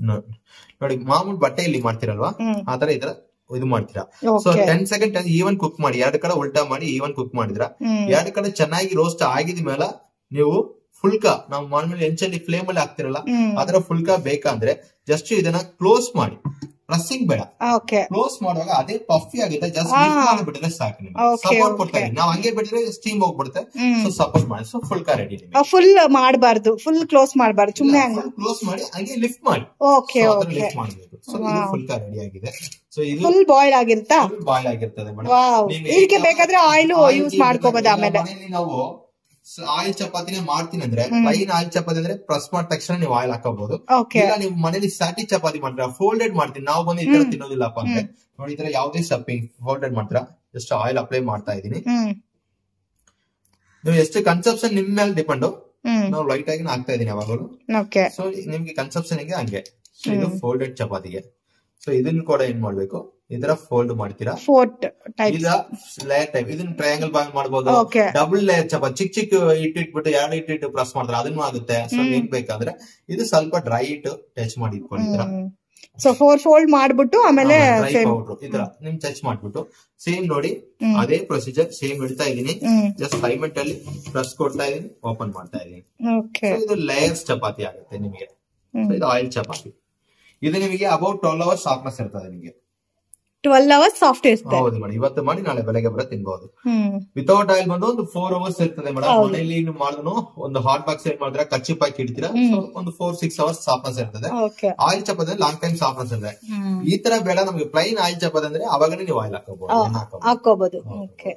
ನೋಡಿ ಮಾಮೂಲಿ ಬಟ್ಟೆಯಲ್ಲಿ ಮಾಡ್ತಿರಲ್ವಾ ಹ್ಮ್ ಆತರ ಇದರ ಇದು ಮಾಡ್ತೀರಾ so okay ten second even cook ಮಾಡಿ ಎರಡು ಕಡೆ ಉಲ್ಟಾ ಮಾಡಿ ಈವನ್ ಕುಕ್ ಮಾಡಿದ್ರ ಹ್ಮ್ ಎರಡು ಕಡೆ ಚೆನ್ನಾಗಿ ರೋಸ್ಟ್ ಆಗಿದ ಮೇಲೆ ನೀವು ಫುಲ್ಕ ನಾವು ಮಾಮೂಲಿ ಹೆಂಚಲ್ಲಿ ಫ್ಲೇಮ್ ಅಲ್ಲಿ ಹಾಕ್ತಿರಲ್ಲ ಹ್ಮ್ ಅದರ ಫುಲ್ಕ ಬೇಕಂದ್ರೆ ಜಸ್ಟ್ ಇದನ್ನ ಕ್ಲೋಸ್ ಮಾಡಿ ಪ್ರೆಸ್ಸಿಂಗ್ ಬೇಡ ಓಕೆ ಕ್ಲೋಸ್ ಮಾಡುವಾಗ ಅದೇ ಪಫಿ ಆಗುತ್ತೆ ಜಸ್ಟ್ ಆ. ಬಿಟ್ರೆ ಸಾಕು ನಿಮ್ಗೆ Okay, ಸಪೋರ್ಟ್ ಕೊಡ್ತಾ okay. ಇದೀನಿ ನಾವು ಹಂಗೆ ಬಿಟ್ರೆ ಸ್ಟೀಮ್ ಹೋಗ್ಬಿಡುತ್ತೆ ಹ್ಮ್ ಸೊ ಸಪೋರ್ಟ್ ಮಾಡಿ ಸೊ ಫುಲ್ಕ ರೆಡಿ ನಿಮಗೆ ಫುಲ್ ಮಾಡಬಾರ್ದು ಫುಲ್ ಕ್ಲೋಸ್ ಮಾಡಬಾರ್ದು ಸುಮ್ನೆ ಹಂಗ ಕ್ಲೋಸ್ ಮಾಡಿ ಹಂಗೆ ಲಿಫ್ಟ್ ಮಾಡಿ ಓಕೆ ಓಕೆ ಲಿಫ್ಟ್ ಮಾಡಬೇಕು ಸೊ ಇದು Wow. ಫುಲ್ಕ ರೆಡಿ ಆಗಿದೆ ಸೊ ಇದು ಫುಲ್ ಬಾಯ್ಲ್ ಆಗಿರುತ್ತಾ ಫುಲ್ ಬಾಯ್ಲ್ ಆಗಿರ್ತದೆ ಮೇಡಮ್ ವಾವ್ ನೀವು ಇದಕ್ಕೆ ಈಗ ಬೇಕಾದ್ರೆ ಆಯಿಲ್ ಆಯಿಲ್ ಯೂಸ್ ಈಗ ಮಾಡ್ಕೋಬಹುದು ಈಗ ಆಮೇಲೆ ಮನೆಯಲ್ಲಿ ನಾವು ಆಯಿಲ್ ಚಪಾತಿನೇ ಮಾಡ್ತೀನಿ ಅಂದ್ರೆ ಪ್ಲೈನ್ ಆಯಿಲ್ ಚಪಾತಿ ಅಂದ್ರೆ ಪ್ರೆಸ್ ಮಾಡಿದ ತಕ್ಷಣ ನೀವು ಆಯಿಲ್ ಹಾಕೋಬಹುದು ಓಕೆ ಇಲ್ಲ ನೀವು ಮನೇಲಿ ಸ್ಯಾಟಿ ಚಪಾತಿ ಮಾಡ್ತೀರಾ ಫೋಲ್ಡೆಡ್ ಮಾಡ್ತೀನಿ ನಾವು ಬಂದು ಈ ತರ ತಿನ್ನೋದಿಲ್ಲಪ್ಪ ಅಂದ್ರೆ ನೋಡಿ ಈ ತರ ಯಾವುದೇ ಸ್ಟಫಿಂಗ್ ಫೋಲ್ಡೆಡ್ ಮಾಡ್ತೀರಾ ಜಸ್ಟ್ ಆಯಿಲ್ ಅಪ್ಲೈ ಮಾಡ್ತಾ ಇದೀನಿ ಹ್ಮ್ ನೀವು ಎಷ್ಟು ಕನ್ಸಪ್ಷನ್ ನಿಮ್ ಮೇಲೆ ಡಿಪೆಂಡ್ ಹ್ಮ್ ನಾವು ಲೈಟ್ ಆಗಿ ಹಾಕ್ತಾ ಇದೀನಿ ಯಾವಾಗಲೂ ಓಕೆ ಸೊ ನಿಮ್ಗೆ ಕನ್ಸಪ್ಷನ್ ಗೆ ಹಂಗೆ ಸೊ ಇದು ಫೋಲ್ಡೆಡ್ ಚಪಾತಿಗೆ ಸೊ ಇದನ್ನ ಕೂಡ ಏನ್ ಮಾಡ್ಬೇಕು ಇದರ ಫೋಲ್ಡ್ ಮಾಡ್ತೀರಾ ಫೋರ್ಟ್ ಟೈಪ್ ಇದ ಲೇಯರ್ ಟೈಪ್ ಇದನ್ನ ಟ್ರಯಾಂಗಲ್ ಬಾಲ್ ಮಾಡ್ಬೋದು ಓಕೆ ಡಬಲ್ ಲೇಯರ್ ಚಪಾತಿ ಚಿಕ್ಕ ಚಿಕ್ಕ ಇಟ್ಟು ಇಟ್ಬಿಟ್ಟು ಎರಡು ಇಟ್ಟು ಇಟ್ಟು ಪ್ರೆಸ್ ಮಾಡಿದ್ರೆ ಅದನ್ನು ಆಗುತ್ತೆ ಸೊ ಏನ್ ಬೇಕಾದ್ರೆ ಇದು ಸ್ವಲ್ಪ ಡ್ರೈ ಇಟ್ಟು ಟಚ್ ಮಾಡಿ ಇಟ್ಕೊಂಡಿದ್ದೀರಾ ಸೊ ಫೋರ್ ಫೋಲ್ಡ್ ಮಾಡ್ಬಿಟ್ಟು ಆಮೇಲೆ ಡ್ರೈ ಪೌಡರ್ ಈ ತರ ನಿಮ್ ಟಚ್ ಮಾಡ್ಬಿಟ್ಟು ಸೇಮ್ ನೋಡಿ ಅದೇ ಪ್ರೊಸೀಜರ್ ಸೇಮ್ ಇಡ್ತಾ ಇದೀನಿ ಹ್ಮ್ ಜಸ್ಟ್ ಫೈವ್ ಮಿನಿಟ್ ಅಲ್ಲಿ ಪ್ರೆಸ್ ಕೊಡ್ತಾ ಇದೀನಿ ಓಪನ್ ಮಾಡ್ತಾ ಇದೀನಿ ಓಕೆ So, ಇದು ಲೇಯರ್ಸ್ ಚಪಾತಿ ಆಗುತ್ತೆ ನಿಮಗೆ ಹ್ಮ್. So, ಇದು ಆಯಿಲ್ ಚಪಾತಿ ಇದು ನಿಮಗೆ ಅಬೌಟ್ ಟ್ವೆಲ್ ಅವರ್ಸ್ ಸಾಫ್ಟ್ನೆಸ್ ಇರ್ತದೆ ನಿಮಗೆ ಟ್ವೆಲ್ ಅವರ್ಸ್ ಸಾಫ್ಟ್ ಇರುತ್ತೆ ಹೌದು ಮೇಡಮ್ ಇವತ್ತು ಮಾಡಿ ನಾಳೆ ಬೆಳಗ್ಗೆ ಬರೋ ತಿನ್ಬಹುದು ಹ್ಮ್ ವಿತೌಟ್ ಆಯಿಲ್ ಬಂದು ಒಂದು ಫೋರ್ ಅವರ್ಸ್ ಇರ್ತದೆ ಮೇಡಮ್ ಮನೆಯಲ್ಲಿ ನೀವು ಮಾಡಿದ್ರು ಒಂದು ಹಾಟ್ ಬಾಕ್ಸ್ ಏನ್ ಮಾಡಿದ್ರೆ ಕಚ್ಚಿ ಪಾಕಿ ಇಡ್ತೀರಾ So, ಒಂದು ಫೋರ್ ಸಿಕ್ಸ್ ಅವರ್ಸ್ ಸಾಫ್ಟ್ನೆಸ್ ಇರ್ತದೆ okay oil chapati long time softness ಇದೆ ಹ್ಮ್ ಈ ತರ ಬೇಡ ನಮಗೆ ಪ್ಲೈನ್ ಆಯಿಲ್ ಚಪಾತಿ ಅಂದ್ರೆ ಅವಾಗನೇ ನೀವು ಆಯಿಲ್ ಹಾಕೋಬಹುದು ಎಣ್ಣೆ ಹಾಕೋಬಹುದು ಹಾಕೋಬಹುದು ಓಕೆ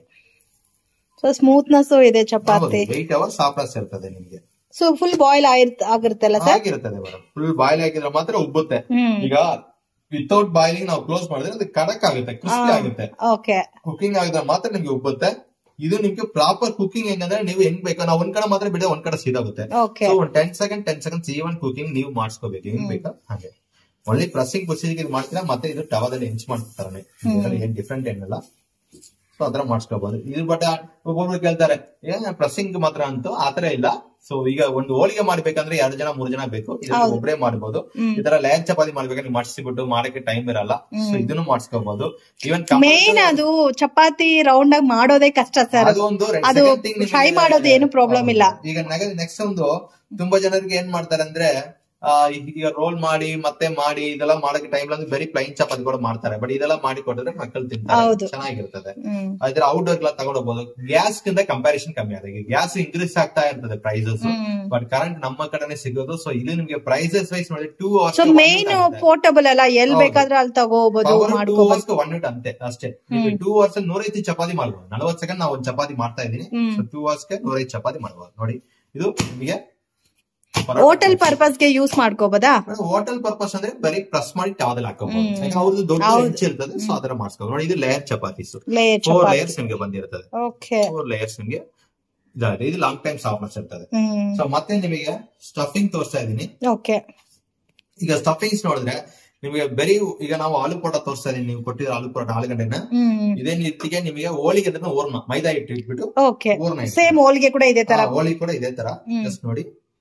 ಸೊ ಸ್ಮೂತ್ನೆಸ್ ಇದೆ ಚಪಾತಿ ಏಟ್ ಅವರ್ಸ್ ಸಾಫ್ಟ್ನೆಸ್ ಇರ್ತದೆ ನಿಮಗೆ ಸೊ ಫುಲ್ ಬಾಯ್ಲ್ ಆಗಿರುತ್ತಲ್ಲ ಸರ್ ಆಗಿರ್ತದೆ ಮೇಡಮ್ ಫುಲ್ ಬಾಯ್ಲ್ ಹಾಕಿದ್ರೆ ಮಾತ್ರ ಉಬ್ಬುತ್ತೆ ಹ್ಮ್ ಈಗ ವಿತೌಟ್ ಬಾಯ್ಲಿಂಗ್ ನಾವು ಕ್ಲೋಸ್ ಮಾಡಿದ್ರೆ ಅದು ಕಡಕ್ ಆಗುತ್ತೆ ಕ್ರಿಸ್ಪಿ ಆಗುತ್ತೆ ಓಕೆ ಕುಕಿಂಗ್ ಆಗಿದ್ರೆ ಮಾತ್ರ ನಿಮ್ಗೆ ಉಬ್ಬುತ್ತೆ ಇದು ನಿಮ್ಗೆ ಪ್ರಾಪರ್ ಕುಕಿಂಗ್ ಹೆಂಗಂದ್ರೆ ನೀವು ಹೆಂಗ್ ಬೇಕೋ ನಾವು ಒಂದ್ ಕಡೆ ಮಾತ್ರ ಬಿಡ ಒಂದ್ ಕಡೆ ಸೀದಾಗುತ್ತೆ ಓಕೆ ಸೊ ಒಂದ್ ten second ten seconds even cooking ನೀವು ಮಾಡಿಸ್ಕೋಬೇಕು ಹೆಂಗ್ ಬೇಕಾ ಹಾಗೆ ಒಳ್ಳೆ ಪ್ರೆಸ್ಸಿಂಗ್ ಪ್ರೊಸೀಜರ್ ಇದು ಮಾಡ್ತೀರಾ ಮತ್ತೆ ಇದು ಟವಾದಲ್ಲಿ ಹೆಂಚ್ ಮಾಡ್ತಾರೆ ಏನ್ ಡಿಫ್ರೆಂಟ್ ಏನಿಲ್ಲ ಸೊ ಅದ್ರ ಮಾಡಿಸ್ಕೋಬಹುದು ಇದು ಬಟ್ ಒಬ್ಬೊಬ್ರು ಕೇಳ್ತಾರೆ ಏನ್ ಪ್ರೆಸ್ಸಿಂಗ್ ಮಾತ್ರ ಅಂತೂ ಆತರ ಇಲ್ಲ ಸೊ ಈಗ ಒಂದು ಹೋಳಿಗೆ ಮಾಡ್ಬೇಕಂದ್ರೆ ಎರಡು ಜನ ಮೂರು ಜನ ಬೇಕು ಇದ್ರಲ್ಲಿ ಒಬ್ಬರೇ ಮಾಡ್ಬೋದು ಈ ತರ ಲೇಯರ್ ಚಪಾತಿ ಮಾಡ್ಬೇಕಂದ್ರೆ ಮಾಡಿಸ್ಬಿಟ್ಟು ಮಾಡಕ್ಕೆ ಟೈಮ್ ಇರಲ್ಲ ಸೊ ಇದನ್ನು ಮಾಡಿಸ್ಕೋಬಹುದು ಇವನ್ ಮೇನ್ ಅದು ಚಪಾತಿ ರೌಂಡ್ ಆಗಿ ಮಾಡೋದೇ ಕಷ್ಟ ಸರ್ ಅದು ಒಂದು ಅದು fry ಮಾಡೋದು ಏನು problem ಇಲ್ಲ. ಈಗ ನೆಕ್ಸ್ಟ್ ಒಂದು ತುಂಬಾ ಜನರಿಗೆ ಏನ್ ಮಾಡ್ತಾರೆ ಅಂದ್ರೆ ಆ, ಈಗ ರೋಲ್ ಮಾಡಿ ಮತ್ತೆ ಮಾಡಿ ಇದೆಲ್ಲ ಮಾಡಕ್ಕೆ ಟೈಮ್ ಅಂದ್ರೆ ಬರೀ ಪ್ಲೈನ್ ಚಪಾತಿ ಕೂಡ ಮಾಡ್ತಾರೆ ಬಟ್ ಇದೆಲ್ಲ ಮಾಡಿ ಕೊಟ್ಟಿದ್ರೆ ಮಕ್ಕಳು ತಿಂತಾರೆ ಹೌದು. ಚೆನ್ನಾಗಿರ್ತದೆ ಹ್ಮ್ ಅದ್ರ ಔಟ್ಡೋರ್ ಎಲ್ಲ ತಗೊಂಡೋಗ್ಬೋದು ಗ್ಯಾಸ್ ಗಿಂತ ಕಂಪ್ಯಾರಿಸನ್ ಕಮ್ಮಿ ಆಗಿದೆ ಈಗ ಗ್ಯಾಸ್ ಇನ್ಕ್ರೀಸ್ ಆಗ್ತಾ ಇರ್ತದೆ ಪ್ರೈಸಸ್ ಹ್ಮ್. ಬಟ್ ಕರೆಂಟ್ ನಮ್ಮ ಕಡೆನೆ ಸಿಗೋದು ಸೊ ಇದು ನಿಮ್ಗೆ ಪ್ರೈಸಸ್ ವೈಸ್ ನೋಡಿ ಟೂ ಸೊ ಮೇನ್ ಪೋರ್ಟಬಲ್ ಅಲ್ಲ ಎಲ್ ಹೌದು. ಬೇಕಾದ್ರೆ ಅಲ್ಲಿ ತಗೋಬಹುದು ಟೂ ಮಾಡ್ಕೋಬಹುದು ಅವರ್ಸ್ ಒನ್ ಮಿನಿಟ್ ಅಂತೆ ಅಷ್ಟೇ ಟೂ ಅವರ್ಸ್ ಅಲ್ಲಿ ನೂರೈದು ಚಪಾತಿ ಮಾಡ್ಬೋದು ನಲವತ್ತು ಸೆಕೆಂಡ್ ನಾವು ಒಂದು ಚಪಾತಿ ಮಾಡ್ತಾ ಇದೀನಿ ಹ್ಮ್. ಟೂ ಅವರ್ಸ್ಗೆ ನೂರೈದು ಚಪಾತಿ ಮಾಡ್ಬೋದು ನೋಡಿ ಇದು ನಿಮಗೆ ಹೋಟೆಲ್ ಪರ್ಪಸ್ ಗೆ ಯೂಸ್ ಮಾಡ್ಕೋಬಹುದಾ ಹೋಟೆಲ್ ಪರ್ಪಸ್ ಅಂದ್ರೆ ಬರೀ ಪ್ರೆಸ್ ಮಾಡಿ ಟವದಲ್ಲಿ ಹಾಕೋಬಹುದು ಯಾಕಂದ್ರೆ ಅವ್ರದ್ದು ದೊಡ್ಡ ಹೆಂಚು ಇರ್ತದೆ ಸೊ ಅದರ ಮಾಡಿಸ್ಕೋಬಹುದು ನೋಡಿ ಇದು layer chapatis layer four chapati layers ನಿಮ್ಗೆ ಬಂದಿರ್ತದೆ ಓಕೆ ಫೋರ್ ಲೇಯರ್ಸ್ ನಿಮ್ಗೆ ಇದಾಗಿದೆ ಇದು ಲಾಂಗ್ ಟೈಮ್ ಸಾಫ್ಟ್ನೆಸ್ ಇರ್ತದೆ ಹ್ಮ್ ಸೊ ಮತ್ತೆ ನಿಮಗೆ ಸ್ಟಫಿಂಗ್ ತೋರಿಸ್ತಾ ಇದೀನಿ ಓಕೆ ಈಗ ಸ್ಟಫಿಂಗ್ಸ್ ನೋಡಿದ್ರೆ ನಿಮಗೆ ಬರೀ ಈಗ ನಾವು ಆಲೂ ಪರೋಟ ತೋರಿಸ್ತಾ ಇದೀನಿ ನೀವು ಕೊಟ್ಟಿರೋ ಆಲೂ ಪರೋಟ ಆಲೂಗಡ್ಡೆನ ಹ್ಮ್ ಇದೇ ರೀತಿಗೆ ನಿಮಗೆ ಹೋಳಿಗೆ ಅಂದ್ರೆ ಓರ್ನ ಮೈದಾ ಹಿಟ್ಟು ಇಟ್ಬಿಟ್ಟು ಓಕೆ ಓರ್ನ ಇಟ್ಟು. ಸೇಮ್ ಹೋಳಿಗೆ ಕೂಡ ಇದೇ ತರ ಆ, ಹೋಳಿಗೆ ಕೂಡ ಇದೇ ತರ ಜಸ್ಟ್ ನೋಡಿ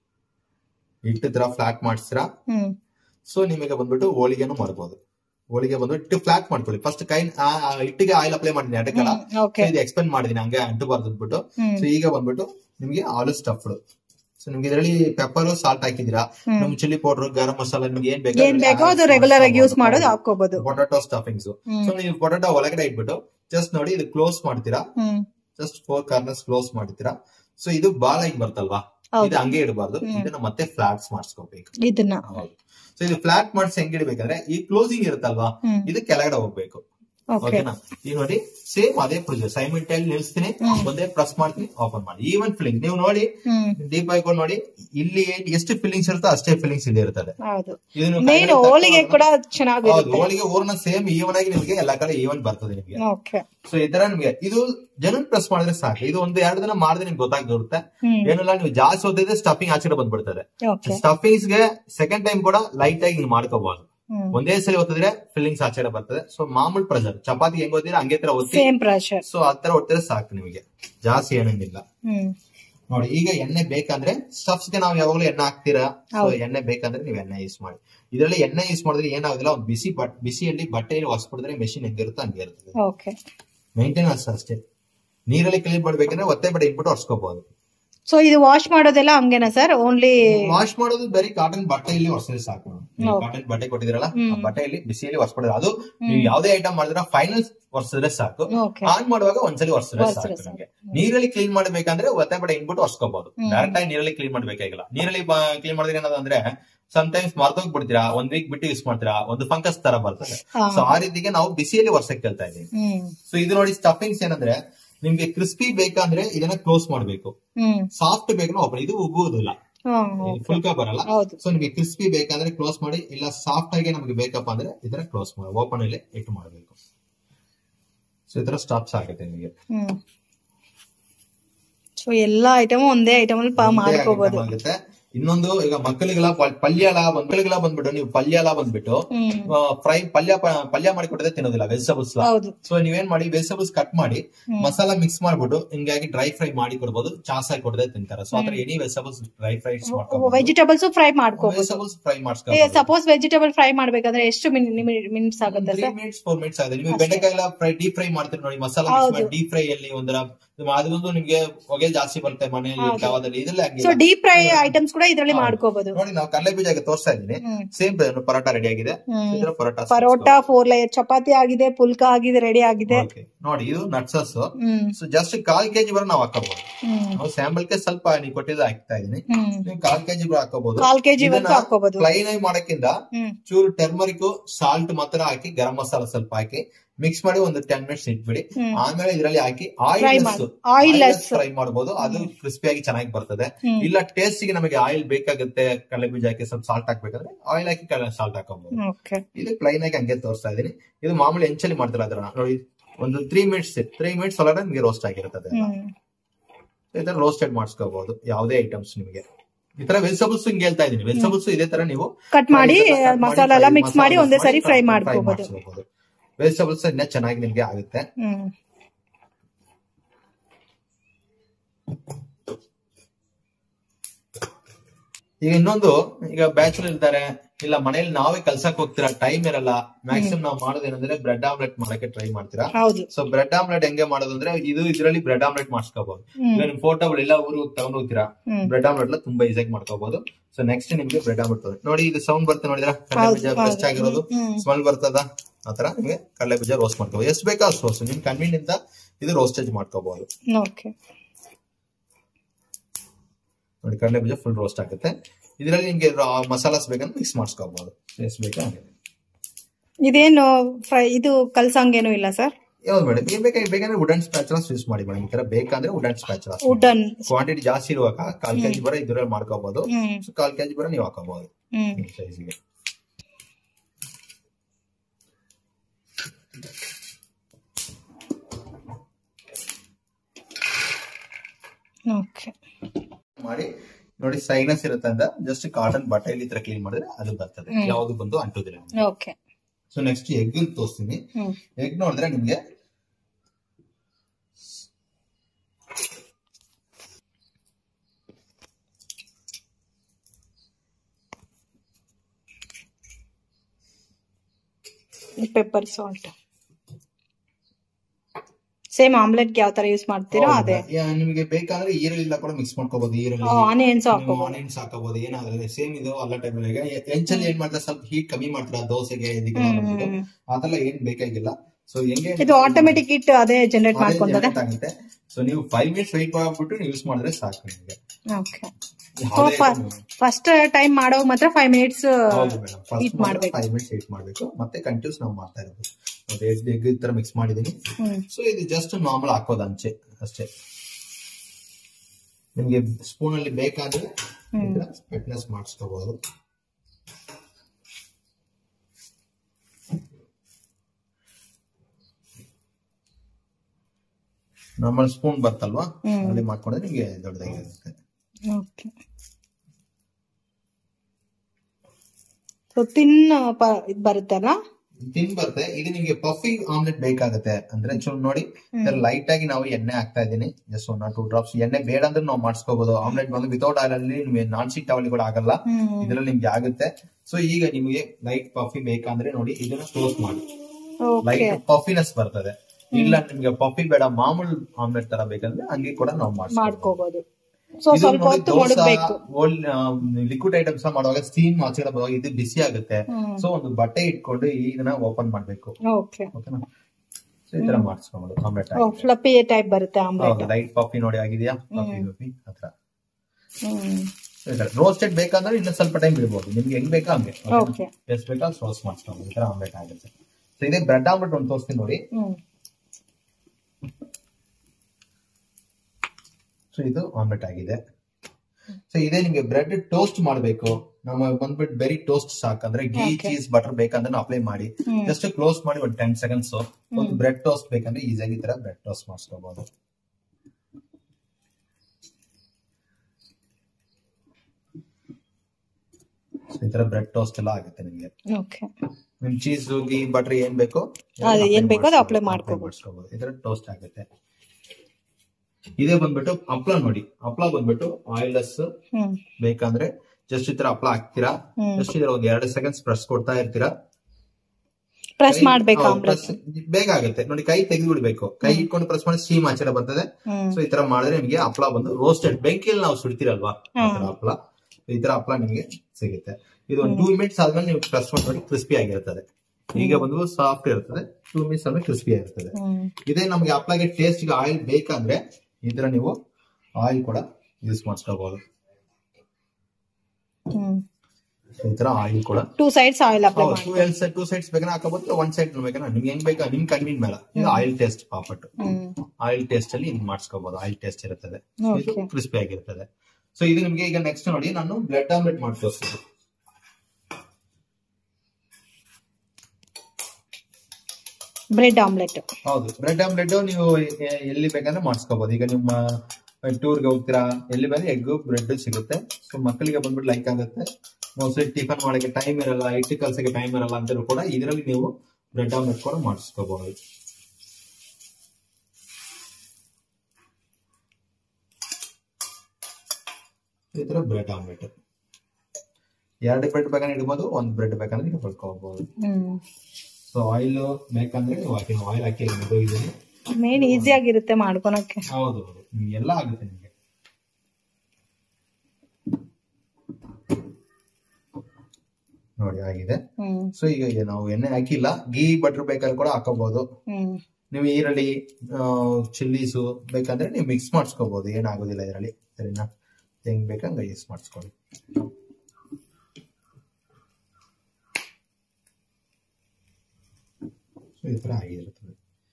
ಹಿಟ್ಟು ತರ ಫ್ಲಾಟ್ ಮಾಡಿಸ್ತೀರಾ ಹ್ಮ್ ಸೊ ನಿಮಗೆ ಬಂದ್ಬಿಟ್ಟು ಹೋಳಿಗೆನು ಮಾಡ್ಬೋದು ಹೋಳಿಗೆ ಬಂದ್ಬಿಟ್ಟು ಹಿಟ್ಟು ಫ್ಲಾಟ್ ಮಾಡ್ಕೊಳ್ಳಿ ಫಸ್ಟ್ ಕೈ ಆ, ಆ ಹಿಟ್ಟಿಗೆ ಆಯಿಲ್ ಅಪ್ಲೈ ಮಾಡಿದೀನಿ ಅಡಕಲ್ಲ ಓಕೆ ಇದು ಎಕ್ಸ್ಪೆಂಡ್ ಮಾಡಿದೀನಿ ಹಂಗೆ ಅಂಟಬಾರ್ದು ಅಂದ್ಬಿಟ್ಟು ಹ್ಮ್ ಸೊ ಈಗ ಬಂದ್ಬಿಟ್ಟು ನಿಮಗೆ ಆಲೂ ಸ್ಟಫ್ಡ್ ಸೊ ನಿಮ್ಗೆ ಇದರಲ್ಲಿ ಪೆಪ್ಪರ್ ಸಾಲ್ಟ್ ಹಾಕಿದೀರಾ ಹ್ಮ್. ನಮ್ ಚಿಲ್ಲಿ ಪೌಡರ್ ಗರಂ ಮಸಾಲ ನಿಮ್ಗೆ ಏನ್ ಏನ್ ಬೇಕೋ ಅದು ರೆಗ್ಯುಲರ್ ಆಗಿ ಯೂಸ್ ಮಾಡೋದು ಹಾಕೋಬಹುದು ಪೊಟಾಟೊ ಸ್ಟಫಿಂಗ್ಸ್ ಹ್ಮ್. ಸೊ ನೀವು ಪೊಟಾಟೊ ಒಳಗಡೆ ಇಟ್ಬಿಟ್ಟು ಜಸ್ಟ್ ನೋಡಿ ಇದು ಕ್ಲೋಸ್ ಮಾಡ್ತೀರಾ hmm just four corners close ಮಾಡ್ತೀರಾ ಸೊ ಇದು ಬಾಲ್ ಆಗಿ ಬರ್ತಲ್ವಾ ಹೌದು. ಇದು ಹಂಗೆ ಇಡಬಾರ್ದು ಇದನ್ನ ಮತ್ತೆ ಫ್ಲಾಟ್ಸ್ ಮಾಡಿಸ್ಕೋಬೇಕು ಇದನ್ನ ಸೊ ಇದು ಫ್ಲಾಟ್ ಮಾಡಿಸಿ ಹೆಂಗ್ ಇಡಬೇಕಂದ್ರೆ ಈ ಕ್ಲೋಸಿಂಗ್ ಇರುತ್ತಲ್ವಾ ಹ್ಮ್ ಇದು ಕೆಳಗಡೆ ಹೋಗ್ಬೇಕು ಓಕೆ ಓಕೆನಾ ಈಗ ನೋಡಿ ಸೇಮ್ ಅದೇ ಪ್ರೊಸೀಜರ್ ಸೈಮೆಂಟ್ ಅಲ್ಲಿ ನಿಲ್ಸ್ತೀನಿ ಒಂದೇ ಪ್ರೆಸ್ ಮಾಡ್ತೀನಿ ಓಪನ್ ಮಾಡಿ ಈವನ್ ಫಿಲ್ಲಿಂಗ್ ನೀವು ನೋಡಿ ಹ್ಮ್ ಡೀಪ್ ಆಗಿ ನೋಡಿ ಇಲ್ಲಿ ಎಷ್ಟು ಫಿಲ್ಲಿಂಗ್ಸ್ ಇರುತ್ತೋ ಅಷ್ಟೇ ಫಿಲ್ಲಿಂಗ್ಸ್ ಇಲ್ಲಿ ಇರ್ತದೆ ಹೌದು ಇದನ್ನು ಮೇನ್ ಕೆಳಗಡೆ ಹೋಳಿಗೆ ತಕ್ಕೊಂಡು- ಕೂಡ ಹೌದು ಚೆನ್ನಾಗಿರುತ್ತೆ ಹೋಳಿಗೆ ಊರ್ನ ಸೇಮ್ ಈವನ್ ಆಗಿ ನಿಮಗೆ ಎಲ್ಲಾ ಕಡೆ ಈವನ್ ಬರ್ತದೆ ನಿಮಗೆ ಓಕೆ ಸೊ ಈ ತರ ನಿಮಗೆ ಇದು ಜನನ್ ಪ್ರೆಸ್ ಮಾಡಿದ್ರೆ ಸಾಕು ಇದು ಒಂದು ಎರಡು ದಿನ ಮಾಡಿದ್ರೆ ನಿಮ್ಗೆ ಗೊತ್ತಾಗಿರುತ್ತೆ ಹ್ಮ್ ಏನಿಲ್ಲ ನೀವು ಜಾಸ್ತಿ ಓದಿದ್ರೆ ಸ್ಟಫಿಂಗ್ ಆಚೆ ಬಂದ್ಬಿಡ್ತದೆ ಓಕೆ ಸ್ಟಫಿಂಗ್ಸ್ ಗೆ ಸೆಕೆಂಡ್ ಟೈಮ್ ಕೂಡ ಲೈಟ್ ಆಗಿ ಹಿಂಗ್ ಮಾಡ್ಕೋಬಹುದು ಹ್ಮ್ ಒಂದೇ ಸಲ ಓದಿದ್ರೆ ಫಿಲ್ಲಿಂಗ್ಸ್ ಆಚೆ ಬರ್ತದೆ ಸೊ ಮಾಮೂಲ್ ಪ್ರೆಷರ್ ಚಪಾತಿ ಹೆಂಗ್ ಓದಿದ್ರೆ ಹಂಗೆ ತರ ಓದಿ ಸೇಮ್ ಪ್ರೆಷರ್ ಸೊ ಆ ತರ ಒತ್ತಿದ್ರೆ ಸಾಕು ನಿಮಗೆ ಜಾಸ್ತಿ ಏನಂಗಿಲ್ಲ ಹ್ಮ್ ನೋಡಿ ಈಗ ಎಣ್ಣೆ ಬೇಕಂದ್ರೆ ಸ್ಟಫ್ಸ್ ಗೆ ನಾವು ಯಾವಾಗಲೂ ಎಣ್ಣೆ ಹಾಕ್ತೀರಾ ಸೊ ಎಣ್ಣೆ ಬೇಕಂದ್ರೆ ನೀವು ಎಣ್ಣೆ ಯೂಸ್ ಮಾಡಿ ಇದರಲ್ಲಿ ಎಣ್ಣೆ ಯೂಸ್ ಮಾಡಿದ್ರೆ ಏನಾಗೋದಿಲ್ಲ ಒಂದು ಬಿಸಿ ಬಟ್ ಬಿಸಿಯಲ್ಲಿ ಬಟ್ಟೆಯಲ್ಲಿ ಒರೆಸ್ಬಿಡಿದ್ರೆ ಮೆಷಿನ್ ಹೆಂಗಿರುತ್ತೋ ಹಂಗೆ ಇರ್ತದೆ ಓಕೆ ಮೇಂಟೆನೆನ್ಸ್ ಅಷ್ಟೇ ನೀರಲ್ಲಿ ಕ್ಲೀನ್ ಮಾಡ್ಬೇಕಂದ್ರೆ ಒತ್ತೆ ಬಟ್ಟೆ ಇಟ್ಬಿಟ್ಟು ಒರೆಸ್ಕೋಬಹುದು ಸೊ ಇದು ವಾಶ್ ಮಾಡೋದೆಲ್ಲ ಹಂಗೇನಾ ಸರ್ ಓನ್ಲಿ ವಾಶ್ ಮಾಡೋದು ಬರೀ ಕಾಟನ್ ಬಟ್ಟೆಯಲ್ಲಿ ಒರೆಸಿದ್ರೆ ಸಾಕು ಕಾಟನ್ ಬಟ್ಟೆ ಕೊಟ್ಟಿದ್ರಲ್ಲ ಆ ಬಟ್ಟೆಯಲ್ಲಿ ಬಿಸಿಯಲ್ಲಿ ಒರೆಸ್ಬಿಡೋದು ಅದು ನೀವು ಯಾವ್ದೇ ಐಟಮ್ ಮಾಡಿದ್ರೆ ಫೈನಲ್ ಒರೆಸಿದ್ರೆ ಸಾಕು ಓಕೆ ಆನ್ ಮಾಡುವಾಗ ಒಂದ್ಸಲಿ ಒರೆಸಿದ್ರೆ ಸಾಕು ನಿಮಗೆ ನೀರಲ್ಲಿ ಕ್ಲೀನ್ ಮಾಡ್ಬೇಕಂದ್ರೆ ಒತ್ತೆ ಬಟ್ಟೆ ಇಟ್ಬಿಟ್ಟು ಒರೆಸ್ಕೋಬಹುದು ಡೈರೆಕ್ಟ್ ಆಗಿ ನೀರಲ್ಲಿ ಕ್ಲೀನ್ ಮಾಡ್ಬೇಕಾಗಿಲ್ಲ ನೀರಲ್ಲಿ ಕ್ಲೀನ್ ಮಾಡಿದ್ರೆ ಏನದಂದ್ರೆ ಟೈಮ್ಸ್ ಮರ್ತೋಗ್ ಬಿಡ್ತೀರಾ ಒಂದ್ ವೀಕ್ ಬಿಟ್ಟು ಯೂಸ್ ಮಾಡ್ತೀರಾ ಒಂದು ಫಂಕಸ್ ತರ ಬರ್ತದೆ ಹಾ. ಸೊ ಆ ರೀತಿಗೆ ನಾವು ಬಿಸಿಯಲ್ಲಿ ಒರ್ಸಕ್ ಕೇಳ್ತಾ ಇದೀವಿ ಹ್ಮ್ ಸೊ ಇದು ನೋಡಿ ಸ್ಟಫಿಂಗ್ಸ್ ಏನಂದ್ರೆ ನಿಮ್ಗೆ ಕ್ರಿಸ್ಪಿ ಬೇಕಂದ್ರೆ ಇದನ್ನ ಕ್ಲೋಸ್ ಮಾಡ್ಬೇಕು ಹ್ಮ್ ಸಾಫ್ಟ್ ಬೇಕಂದ್ರೆ ಓಪನ್ ಇದು ಉಬ್ಬುವುದಿಲ್ಲ ಹ್ಮ್ ಫುಲ್ಕ ಬರಲ್ಲ ಹೌದು ಸೊ ನಿಮಗೆ ಕ್ರಿಸ್ಪಿ ಬೇಕಂದ್ರೆ ಕ್ಲೋಸ್ ಮಾಡಿ ಇಲ್ಲ ಸಾಫ್ಟ್ ಆಗಿ ನಮಗೆ ಬೇಕಪ್ಪ ಅಂದ್ರೆ ಇದನ್ನ ಕ್ಲೋಸ್ ಮಾಡಿ ಓಪನ್ ಅಲ್ಲಿ ಇಟ್ಟು ಮಾಡಬೇಕು ಸೊ ಈ ತರ ಸ್ಟಾಪ್ಸ್ ಆಗುತ್ತೆ ನಿಮಗೆ ಹ್ಮ್ ಸೊ ಎಲ್ಲಾ ಐಟಮ್ ಒಂದೇ ಐಟಮ್ ಅಲ್ಲಿ ಪಾ ಒಂದೇ ಮಾಡ್ಕೋಬಹುದು item ಆಗುತ್ತೆ ಇನ್ನೊಂದು ಈಗ ಮಕ್ಕಳಿಗೆಲ್ಲ ಪ- ಪಲ್ಯ ಎಲ್ಲ ಬಂದ್- ಮಕ್ಕಳಿಗೆಲ್ಲ ಬಂದ್ಬಿಟ್ಟು ನೀವು ಪಲ್ಯ ಎಲ್ಲ ಬಂದ್ಬಿಟ್ಟು ಹ್ಮ್ ಫ್ರೈ ಪಲ್ಯ ಪ- ಪಲ್ಯ ಮಾಡಿ ಕೊಡದೆ ತಿನ್ನೋದಿಲ್ಲ ವೆಜಿಟಬಲ್ಸ್ ಹೌದು ಸೊ ನೀವೇನ್ ಮಾಡಿ ವೆಜಿಟಬಲ್ಸ್ ಕಟ್ ಮಾಡಿ ಹ್ಮ್. ಮಸಾಲಾ ಮಿಕ್ಸ್ ಮಾಡ್ಬಿಟ್ಟು ಹಿಂಗಾಗಿ ಡ್ರೈ ಫ್ರೈ ಮಾಡಿ ಕೊಡ್ಬೋದು ಚಾಸ್ ಆಗಿ ಕೊಡದೆ ತಿಂತಾರೆ ಸೊ ಆತರ any vegetables dry fry vegetables fry ಮಾಡ್ಕೋಬಹುದು ವೆಜಿಟಬಲ್ಸ್ ಫ್ರೈ ಮಾಡ್ಸ್ಕೊಬೋದು ಸಪೋಸ್ ವೆಜಿಟೇಬಲ್ ಫ್ರೈ ಮಾಡ್ಬೇಕಂದ್ರೆ ಎಷ್ಟು ಮಿನಿಟ್ಸ್ ಆಗುತ್ತೆ three sir minutes four minutes ಆಗಿದೆ ನೀವು ಅಷ್ಟೇ. ಬೆಂಡೆಕಾಯಿ ಎಲ್ಲ ಫ್ರೈ ಡೀಪ್ ಫ್ರೈ ಮಾಡ್ತೀರಿ ನೋಡಿ ಮಸಾಲಾ ಮಿಕ್ಸ್ ಹೌದು. ಮಾಡಿ ಡೀಪ್ ಫ್ರೈ ಅಲ್ಲಿ ಒಂದರ ಅದೊಂದು ನಿಮ್ಗೆ ಹೊಗೆ ಜಾಸ್ತಿ ಬರುತ್ತೆ ಮನೆಯಲ್ಲಿ ಹೌದು. ಯಾವ್ದಲ್ಲಿ ಇದ್ರಲ್ಲಿ ಹಂಗಿಲ್ಲ. ಸೊ ಡೀಪ್ ಫ್ರೈ ಐಟಮ್ಸ್ ಕೂಡ ಇದರಲ್ಲಿ ಹೌದು. ಮಾಡ್ಕೋಬಹುದು ನೋಡಿ ನಾವು ಕಡಲೆ ಬೀಜ ತೋರಿಸ್ತಾ ಇದ್ದೀನಿ ಹ್ಮ್. ಸೇಮ್ ಪರೋಟ ರೆಡಿ ಆಗಿದೆ ಹ್ಮ್. ಇದರ ಪರೋಟ ಪರೋಟ ಫೋರ್ ಲೇಯರ್ ಚಪಾತಿ ಆಗಿದೆ ಪುಲ್ಕ ಆಗಿದೆ ರೆಡಿ ಆಗಿದೆ Okay. ನೋಡಿ ಇದು ನಟ್ಸಸ್ ಹ್ಮ್ ಸೊ ಜಸ್ಟ್ ಕಾಲ್ ಕೆಜಿ ಬರ ನಾವು ಹಾಕೋಬಹುದು ಹ್ಮ್ ನಾವು ಸ್ಯಾಂಪಲ್ ಗೆ ಸ್ವಲ್ಪ ನೀವು ಕೊಟ್ಟಿದ್ದು ಹಾಕ್ತಾ ಇದೀನಿ ಹ್ಮ್ ನೀವು ಕಾಲ್ ಕೆಜಿ ಬರ ಹಾಕೋಬಹುದು ಕಾಲ್ ಕೆಜಿ ವರ್ಗು ಹಾಕೋಬಹುದು ಪ್ಲೈನ್ ಆಗಿ ಮಾಡಕ್ಕಿಂತ ಹ್ಮ್ ಚೂರು ಟರ್ಮರಿಕ್ ಸಾಲ್ಟ್ ಮಾತ್ರ ಹಾಕಿ ಗರಂ ಮಸಾಲ ಸ್ವಲ್ಪ ಹಾಕಿ ಮಿಕ್ಸ್ ಮಾಡಿ ಒಂದು ಟೆನ್ ಮಿನಿಟ್ಸ್ ಇಟ್ಬಿಡಿ ಹ್ಮ್. ಆಮೇಲೆ ಇದರಲ್ಲಿ ಹಾಕಿ Fry ಆಯಿಲ್ ಮಾಡು. Oil-less. ಫ್ರೈ ಮಾಡಬಹುದು ಅದು ಕ್ರಿಸ್ಪಿಯಾಗಿ ಚೆನ್ನಾಗಿ ಬರ್ತದೆ ಹ್ಮ್. ಇಲ್ಲ ಟೇಸ್ಟ್ ಗೆ ನಮಗೆ ಆಯಿಲ್ ಬೇಕಾಗುತ್ತೆ ಕಡಲೆ ಬೀಜ ಹಾಕಿ ಸ್ವಲ್ಪ ಸಾಲ್ಟ್ ಹಾಕ್ಬೇಕಂದ್ರೆ ಆಯಿಲ್ ಹಾಕಿ ಸಾಲ್ಟ್ ಹಾಕೋಬಹುದು ಓಕೆ ಇದು ಪ್ಲೈನ್ ಆಗಿ ಹಂಗೆ ತೋರಿಸ್ತಾ ಇದೀನಿ ಇದು ಮಾಮೂಲಿ ಹೆಂಚಲ್ಲಿ ಮಾಡ್ತಾರೆ ಅದನ್ನ ನೋಡಿ ಒಂದು ತ್ರೀ ಮಿನಿಟ್ಸ್ ತ್ರೀ ಮಿನಿಟ್ಸ್ ಒಳಗಡೆ ನಿಮಗೆ ರೋಸ್ಟ್ ಆಗಿರ್ತದೆ ಹ್ಮ್ ಈ ತರ ರೋಸ್ಟೆಡ್ ಮಾಡಿಸ್ಕೋಬಹುದು ಯಾವುದೇ ಐಟಮ್ಸ್ ನಿಮಗೆ ಈ ತರ ವೆಜಿಟಬಲ್ಸ್ ಹಿಂಗೆ ಹೇಳ್ತಾ ಇದೀನಿ ವೆಜಿಟಬಲ್ಸ್ ಇದೇ ತರ ನೀವು ಕಟ್ ಮಾಡಿ cut ಮಸಾಲ ಎಲ್ಲ ಮಿಕ್ಸ್ ಮಾಡಿ ಒಂದೇ ಸರಿ ಫ್ರೈ ಮಾಡ್ಕೋಬಹುದು ಮಾಡ್ಕೋಬಹುದು ವೆಜಿಟಬಲ್ಸ್ ಇನ್ನ ಚೆನ್ನಾಗಿ ನಿಮ್ಗೆ ಆಗುತ್ತೆ ಹ್ಮ್ ಈಗ ಇನ್ನೊಂದು ಈಗ ಬ್ಯಾಚುಲರ್ ಇರ್ತಾರೆ ಇಲ್ಲ ಮನೇಲಿ ನಾವೇ ಕಲ್ಸಕ್ ಹೋಗ್ತೀರಾ ಟೈಮ್ ಇರಲ್ಲ ಮ್ಯಾಕ್ಸಿಮಮ್ ನಾವು ಮಾಡೋದೇನಂದ್ರೆ ಬ್ರೆಡ್ ಆಮ್ಲೆಟ್ ಮಾಡಕ್ಕೆ ಟ್ರೈ ಮಾಡ್ತೀರಾ ಹೌದು ಸೊ ಬ್ರೆಡ್ ಆಮ್ಲೆಟ್ ಹೆಂಗೆ ಮಾಡೋದಂದ್ರೆ ಇದು ಇದರಲ್ಲಿ ಬ್ರೆಡ್ ಆಮ್ಲೆಟ್ ಮಾಡಿಸ್ಕೋಬಹುದು ಹ್ಮ್ ಇಲ್ಲ ನಿಮ್ ಪೋರ್ಟಬಲ್ ಎಲ್ಲ ಊರಿಗೆ ತಗೊಂಡ್ ಹೋಗ್ತೀರಾ ಹ್ಮ್ ಬ್ರೆಡ್ ಆಮ್ಲೆಟ್ ಎಲ್ಲ ತುಂಬಾ ಈಸಿಯಾಗಿ ಮಾಡ್ಕೋಬಹುದು ಸೊ ನೆಕ್ಸ್ಟ್ ನಿಮ್ಗೆ ಬ್ರೆಡ್ ಆಮ್ಲೆಟ್ ನೋಡಿ ಇದು ಸೌಂಡ್ ಬರುತ್ತೆ ನೋಡಿದ್ರ ಕಡಲೆ ಹೌದು, ಬೀಜ ಹೌದು. ಬೆಸ್ಟ್ ಆಗಿರೋದು ಹ್ಮ್. ಸ್ಮೆಲ್ ಬರ್ತದ ಆತರ ನಿಮ್ಗೆ ಕಡಲೆ ಬೀಜ ರೋಸ್ಟ್ ಮಾಡ್ಕೋಬಹುದು ಎಷ್ಟು ಬೇಕಾ ಅಷ್ಟು ರೋಸ್ಟ್ ನಿಮ್ ಕನ್ವೀನಿಯಂಟ್ ಇದು ರೋಸ್ಟೇಜ್ ಮಾಡ್ಕೋಬಹುದು ಓಕೆ ನೋಡಿ ಕಡಲೆ ಬೀಜ ಫುಲ್ ರೋಸ್ಟ್ ಆಗುತ್ತೆ ಇದರಲ್ಲಿ ನಿಮ್ಗೆ ರಾ- ಮಸಾಲಾಸ್ ಬೇಕಂದ್ರೆ ಮಿಕ್ಸ್ ಮಾಡಿಸ್ಕೋಬಹುದು ಎಷ್ಟು ಬೇಕಾ ಹಂಗೆ ಇದೇನು ಫ್ರೈ ಇದು ಕಲ್ಸಂಗೇನು ಇಲ್ಲ ಸರ್ ಯಾವ್ದು ಮೇಡಮ್ ಏನ್ ಬೇಕಾಗಿ ಬೇಕಂದ್ರೆ ವುಡನ್ ಸ್ಪ್ಯಾಚುಲಾಸ್ ಯೂಸ್ ಮಾಡಿ ಮೇಡಮ್ ಈ ತರ ಬೇಕಂದ್ರೆ ವುಡನ್ ಸ್ಪ್ಯಾಚುಲಾಸ್ ವುಡನ್ ಕ್ವಾಂಟಿಟಿ ಜಾಸ್ತಿ ಇರುವಾಗ ಕಾಲ್ ಕೆಜಿ ಬರ ಇದ್ರಲ್ಲಿ ಮಾಡ್ಕೋಬಹುದು ಹ್ಮ್ ಸೊ ಕಾಲ್ ಕೆಜಿ ಬರ ನೀವು ಹಾಕೋಬಹುದು ಹ್ಮ್ ಸೈಜ್ಗೆ ಓಕೆ ಮಾಡಿ ನೋಡಿ ಸೈನಸ್ ಇರುತ್ತೆ ಅಂತ ಜಸ್ಟ್ ಕಾಟನ್ ಬಟ್ಟೆಯಲ್ಲಿ ಈ ತರ ಕ್ಲೀನ್ ಮಾಡಿದ್ರೆ ಅದು ಬರ್ತದೆ ಹ್ಮ್. ಯಾವ್ದು ಬಂದು ಅಂಟುದಿಲ್ಲ ಓಕೆ ಸೊ ನೆಕ್ಸ್ಟ್ ಎಗ್ ತೋರಿಸ್ತೀನಿ ಹ್ಮ್ ಎಗ್ ನೋಡಿದ್ರೆ ನಿಮ್ಗೆ ಪೆಪ್ಪರ್ ಸಾಲ್ಟ್ ಸೇಮ್ ಆಮ್ಲೆಟ್ಗೆ ಯಾವ ತರ ಯೂಸ್ ಮಾಡ್ತೀರೋ ಅದೇ ಯಾ, ನಿಮಗೆ ಬೇಕಾದ್ರೆ ಈರುಳ್ಳಿ ಎಲ್ಲ ಕೂಡ ಮಿಕ್ಸ್ ಮಾಡ್ಕೋಬಹುದು ಈರುಳ್ಳಿ ಆನಿಯನ್ಸ್ ಹಾಕೋಬಹುದು ಆನಿಯನ್ಸ್ ಹಾಕೋಬಹುದು ಏನಾದ್ರೆ ಸೇಮ್ ಇದು ಅಲ್ಲ ಟೈಮ್ ಈಗ ಹೆಂಚಲ್ಲಿ ಏನ್ ಮಾಡ್ತಾರೆ ಸ್ವಲ್ಪ ಹೀಟ್ ಕಮ್ಮಿ ಮಾಡ್ತಾರೆ ದೋಸೆಗೆ ಇದಕ್ಕೆಲ್ಲ ಬಂದ್ಬಿಟ್ಟು ಆತರ ಏನ್ ಬೇಕಾಗಿಲ್ಲ ಸೊ ಹೆಂಗೆ ಇದು ಆಟೋಮೆಟಿಕ್ ಇಟ್ ಅದೇ ಜನರೇಟ್ ಮಾಡ್ಕೊಂತದೆ ಆಗುತ್ತೆ ಸೊ ನೀವು ಫೈವ್ ಮಿನಿಟ್ಸ್ ವೆಯ್ಟ್ ಮಾಡ್ಬಿಟ್ಟು ಯೂಸ್ ಮಾಡಿದ್ರೆ ಸಾಕು ನಿಮಗೆ ಓಕೆ ಯಾವುದೇ ಫಸ್ಟ್ ಟೈಮ್ ಮಾಡೋ ಮಾತ್ರ ಫೈವ್ ಮಿನಿಟ್ಸ್ ಹೌದು ಮೇಡಮ್ heat ಫಸ್ಟ್ ಮಾಡ್ಬೇಕು. ಫೈವ್ ಮಿನಿಟ್ಸ್ ಹೀಟ್ ಮಾಡಬೇಕು ಮತ್ತೆ ಕಂಟಿನ್ಯೂಸ್ ನಾವು ಮಾಡ್ತಾ ಇರೋದು ನೋಡಿ ಎಗ್ ಎಗ್ ಈ ತರ ಮಿಕ್ಸ್ ಮಾಡಿದೀನಿ ಹ್ಮ್ ಸೊ ಇದು ಜಸ್ಟ್ ನಾರ್ಮಲ್ ಹಾಕೋದು ಅಂಚೆ ಅಷ್ಟೇ ನಿಮ್ಗೆ ಸ್ಪೂನ್ ಅಲ್ಲಿ ಬೇಕಾದ್ರೆ ಫಿಟ್ನೆಸ್ ಮಾಡಿಸ್ಕೋಬಹುದು ನಾರ್ಮಲ್ ಸ್ಪೂನ್ ಬರ್ತಲ್ವಾ ಹ್ಮ್. ಅಲ್ಲಿ ಮಾಡ್ಕೊಂಡ್ರೆ ನಿಮ್ಗೆ ದೊಡ್ಡದಾಗಿರುತ್ತೆ ಓಕೆ ಸೊ ತಿನ್ ಇದು ಬರುತ್ತಲ್ಲ ತಿನ್ ಬರುತ್ತೆ ಇದು ನಿಮ್ಗೆ ಪಫಿ ಆಮ್ಲೆಟ್ ಬೇಕಾಗುತ್ತೆ ಅಂದ್ರೆ ಚೂರು ನೋಡಿ ಲೈಟ್ ಆಗಿ ನಾವು ಎಣ್ಣೆ ಹಾಕ್ತಾ ಇದೀನಿ ಜಸ್ಟ್ ಒನ್ ಟೂ ಡ್ರಾಪ್ಸ್ ಎಣ್ಣೆ ಬೇಡ ಅಂದ್ರೆ ನಾವು ಮಾಡಿಸ್ಕೋಬಹುದು ಆಮ್ಲೆಟ್ ಬಂದು ವಿತೌಟ್ ಆಯಿಲ್ ಅಲ್ಲಿ ನಿಮ್ಗೆ ನಾನ್ ಸ್ಟಿಕ್ ಟವಲ್ ಕೂಡ ಆಗಲ್ಲ ಹ್ಮ್ ಇದ್ರಲ್ಲಿ ನಿಮ್ಗೆ ಆಗುತ್ತೆ ಸೊ ಈಗ ನಿಮಗೆ ಲೈಟ್ ಪಫಿ ಬೇಕಂದ್ರೆ ನೋಡಿ ಇದನ್ನ ಕ್ಲೋಸ್ ಮಾಡಿ ಓಕೆ ಲೈಟ್ ಪಫಿನೆಸ್ ಬರ್ತದೆ ಇಲ್ಲ ನಿಮ್ಗೆ ಪಫಿ ಬೇಡ ಮಾಮೂಲ್ ಆಮ್ಲೆಟ್ ತರ ಬೇಕಂದ್ರೆ ಹಂಗೆ ಕೂಡ ನಾವು ಮಾಡ್ಸ್ಕೊಬೋದು. ಮಾಡ್ಕೋಬಹುದು ಸೊ ಇದು ಸ್ವಲ್ಪ ನೋಡಿ ಹೊತ್ತು ದೋಸೆ, ಒಣಗ್ಬೇಕು ಓಲ್ ಲಿಕ್ವಿಡ್ ಐಟಮ್ಸ್ ಮಾಡುವಾಗ ಸ್ಟೀಮ್ ಆಚೆಗಡೆ ಬರುವಾಗ ಇದು ಬಿಸಿ ಆಗುತ್ತೆ ಹ್ಮ್ ಸೊ ಒಂದು ಬಟ್ಟೆ ಇಟ್ಕೊಂಡು ಇದನ್ನ ಓಪನ್ ಮಾಡ್ಬೇಕು ಓಕೆ ಓಕೆನಾ ಸೊ ಈ ತರ ಮಾಡಿಸ್ಕೊಬೋದು ಆಮ್ಲೆಟ್ ಫ್ಲಪ್ಪಿ ಟೈಪ್ ಬರುತ್ತೆ ಆಮ್ಲೆಟ್ ಹೌದು ಲೈಟ್ ಪಫಿ ನೋಡಿ ಆಗಿದೆಯಾ ಪಫಿ ಪಫಿ ಹತ್ರ ಹ್ಮ್ ರೋಸ್ಟೆಡ್ ಬೇಕಂದ್ರೆ ಇನ್ನ ಸ್ವಲ್ಪ ಟೈಮ್ ಬಿಡ್ಬೋದು ನಿಮ್ಗೆ ಹೆಂಗ್ ಬೇಕಾ ಹಂಗೆ ಓಕೆ ಎಷ್ಟು ಬೇಕಾ ರೋಸ್ಟ್ ಮಾಡಿಸ್ಕೊಂಡು ಈ ತರ ಆಮ್ಲೆಟ್ ಆಗುತ್ತೆ ಸೊ ಇದೇ ಬ್ರೆಡ್ ಆಮ್ಲೆಟ್ ಒಂದು ತೋರಿಸ್ತೀನಿ ನೋಡಿ ಹ್ಮ್ ಸೊ ಇದು ಆಮ್ಲೆಟ್ ಆಗಿದೆ ಸೊ ಇದೇ ನಿಮ್ಗೆ ಬ್ರೆಡ್ ಟೋಸ್ಟ್ ಮಾಡಬೇಕು ನಮ್ಮ ಬಂದ್ಬಿಟ್ಟು ಬೆರಿ ಟೋಸ್ಟ್ ಸಾಕಂದ್ರೆ ಗೀ Okay. ಚೀಸ್ ಬಟರ್ ಬೇಕಂದ್ರೆ ಅಪ್ಲೈ ಮಾಡಿ ಹ್ಮ್. ಜಸ್ಟ್ ಕ್ಲೋಸ್ ಮಾಡಿ ಒಂದು ಟೆನ್ ಸೆಕೆಂಡ್ಸ್ ಒಂದು ಬ್ರೆಡ್ ಟೋಸ್ಟ್ ಬೇಕಂದ್ರೆ ಈಸಿಯಾಗಿ ಈ ತರ ಬ್ರೆಡ್ ಟೋಸ್ಟ್ ಮಾಡಿಸ್ಕೋಬಹುದು ಈ ತರ ಬ್ರೆಡ್ ಟೋಸ್ಟ್ ಎಲ್ಲ ಆಗುತ್ತೆ ನಿಮ್ಗೆ ಓಕೆ ನಿಮ್ ಚೀಸ್ ಗೀ ಬಟರ್ ಏನ್ ಬೇಕೋ ಅದೇ ಏನ್ ಬೇಕೋ ಅದು apply ಮಾಡ್ಕೊಬೋದು. ಮಾಡ್ಕೋಬಹುದು ಈ ತರ ಟೋಸ್ಟ್ ಆಗುತ್ತೆ ಇದೇ ಬಂದ್ಬಿಟ್ಟು ಹಪ್ಳ ನೋಡಿ ಹಪ್ಳ ಬಂದ್ಬಿಟ್ಟು ಆಯಿಲ್ಲೆಸ್ ಹ್ಮ್ ಬೇಕಂದ್ರೆ ಜಸ್ಟ್ ಈ ತರ ಹಪ್ಳ ಹಾಕ್ತೀರಾ ಹ್ಮ್. ಜಸ್ಟ್ ಇದ್ರ ಒಂದ್ ಎರಡು ಸೆಕೆಂಡ್ಸ್ ಪ್ರೆಸ್ ಕೊಡ್ತಾ ಇರ್ತೀರಾ ಪ್ರೆಸ್ ಕೈ- ಮಾಡ್ಬೇಕಾ ಹೌದು, ಆಮ್ಲೆಟ್ press ಬೇಗ ಆಗುತ್ತೆ ನೋಡಿ ಕೈ ತೆಗೆದು ಬಿಡ್ಬೇಕು ಕೈ ಇಟ್ಕೊಂಡು ಪ್ರೆಸ್ ಮಾಡಿ ಸ್ಟೀಮ್ ಆಚೆ ಬರ್ತದೆ ಹ್ಮ್ ಸೊ ಈ ತರ ಮಾಡಿದ್ರೆ ನಿಮಗೆ ಹಪ್ಳ ಬಂದು ರೋಸ್ಟೆಡ್ ಬೆಂಕಿಯಲ್ಲಿ ನಾವು ಸುಡ್ತೀರಲ್ವಾ ಆ ತರ ಹಪ್ಳ ಈ ತರ ಹಪ್ಳ ನಿಮಗೆ ಸಿಗುತ್ತೆ ಇದು ಒಂದು ಟೂ ಮಿನಿಟ್ಸ್ ಆದ್ಮೇಲೆ ನೀವು ಪ್ರೆಸ್ ಮಾಡಿ ಕ್ರಿಸ್ಪಿ ಆಗಿರ್ತದೆ ಈಗ ಬಂದು ಸಾಫ್ಟ್ ಇರ್ತದೆ ಟೂ ಮಿನಿಟ್ಸ್ ಆದ್ಮೇಲೆ ಕ್ರಿಸ್ಪಿ ಆಗಿರ್ತದೆ ಹ್ಮ್ ಇದೇ ನಮ್ಗೆ ಹಪ್ಳಗೆ ಟೇಸ್ಟ್ ಆಯಿಲ್ ಬೇಕಂದ್ರೆ ಈ ತರ ನೀವು ಆಯಿಲ್ ಕೂಡ ಯೂಸ್ ಮಾಡಿಸ್ಕೋಬಹುದು ಹ್ಮ್ ಈ ತರ ಆಯಿಲ್ ಕೂಡ ಟೂ ಸೈಡ್ಸ್ ಆಯಿಲ್ ಅಪ್ಲೈ ಮಾಡಿ ಟೂ ಎಲ್ ಟೂ ಸೈಡ್ಸ್ ಬೇಕಾದ್ರೆ ಹಾಕೋಬಹುದು ಒನ್ ಸೈಡ್ ಬೇಕಾದ್ರೆ ನಿಮ್ಗೆ ಹೆಂಗ್ ಬೇಕಾ ನಿಮ್ ಕಣ್ಣಿನ ಮೇಲೆ ಇದು ಆಯಿಲ್ ಟೇಸ್ಟ್ ಪಾಪಟ್ಟು ಹ್ಮ್ ಆಯಿಲ್ ಟೇಸ್ಟ್ ಅಲ್ಲಿ ಇದು ಮಾಡಿಸ್ಕೋಬಹುದು ಆಯಿಲ್ ಟೇಸ್ಟ್ ಇರುತ್ತದೆ ಇದು Okay. ಕ್ರಿಸ್ಪಿ ಆಗಿರ್ತದೆ ಸೊ ಇದು ನಿಮ್ಗೆ ಈಗ ನೆಕ್ಸ್ಟ್ ನೋಡಿ ನಾನು ಬ್ರೆಡ್ ಆಮ್ಲೆಟ್ ಮಾಡಿ ತೋರಿಸ್ತೀನಿ ಬ್ರೆಡ್ ಆಮ್ಲೆಟ್ ಹೌದು ಬ್ರೆಡ್ ಆಮ್ಲೆಟ್ ನೀವು ಎ- ಎಲ್ಲಿ ಬೇಕಂದ್ರೆ ಮಾಡಿಸ್ಕೋಬಹುದು ಈಗ ನಿಮ್ಮ ಟೂರ್ಗೆ ಹೋಗ್ತೀರಾ ಎಲ್ಲಿ ಬಂದ್ರೆ ಎಗ್ ಬ್ರೆಡ್ ಸಿಗುತ್ತೆ ಸೊ ಮಕ್ಕಳಿಗೆ ಬಂದ್ಬಿಟ್ಟು ಲೈಕ್ ಆಗುತ್ತೆ ಮೋಸ್ಟ್ಲಿ ಟಿಫನ್ ಮಾಡಕ್ಕೆ ಟೈಮ್ ಇರಲ್ಲ ಹಿಟ್ಟು ಕಲ್ಸಕ್ಕೆ ಟೈಮ್ ಇರಲ್ಲ ಅಂತಲೂ ಕೂಡ ಇದರಲ್ಲಿ ನೀವು ಬ್ರೆಡ್ ಆಮ್ಲೆಟ್ ಕೂಡ ಮಾಡಿಸ್ಕೋಬಹುದು ಈ ತರ ಬ್ರೆಡ್ ಆಮ್ಲೆಟ್ ಎರಡು ಬ್ರೆಡ್ ಬೇಕಂದ್ರೆ ಇಡ್ಬೋದು ಒಂದ್ ಬ್ರೆಡ್ ಬೇಕಂದ್ರೆ ನೀವು ಹೊಡ್ಕೋಬಹುದು ಹ್ಮ್ ಸೊ ಆಯಿಲ್ ಬೇಕಂದ್ರೆ ನೀವು ಹಾಕಿ ಆಯಿಲ್ ಹಾಕಿ ಇದು ಇದನ್ನು ಮೇನ್ ಈಸಿ ಆಗಿರುತ್ತೆ ಮಾಡ್ಕೊಳಕ್ಕೆ ಹೌದು ಹೌದು ನಿಮ್ಗೆ ಎಲ್ಲ ಆಗುತ್ತೆ ನಿಮ್ಗೆ ನೋಡಿ ಆಗಿದೆ ಹ್ಮ್ ಸೊ ಈಗ ಏ- ನಾವು ಎಣ್ಣೆ ಹಾಕಿಲ್ಲ ಗೀ ಬಟರ್ ಬೇಕಾದ್ರೆ ಕೂಡ ಹಾಕೋಬಹುದು ಹ್ಮ್ ನೀವು ಈರುಳ್ಳಿ ಚಿಲ್ಲೀಸು ಬೇಕಂದ್ರೆ ನೀವು ಮಿಕ್ಸ್ ಮಾಡಿಸ್ಕೋಬಹುದು ಏನಾಗೋದಿಲ್ಲ ಇದರಲ್ಲಿ ಸರಿನಾ ಹೆಂಗ್ ಬೇಕಂಗ ಯೂಸ್ ಮಾಡಿಸ್ಕೊಳ್ಳಿ ಸೊ ಈ ತರ ಆಗಿರುತ್ತದೆ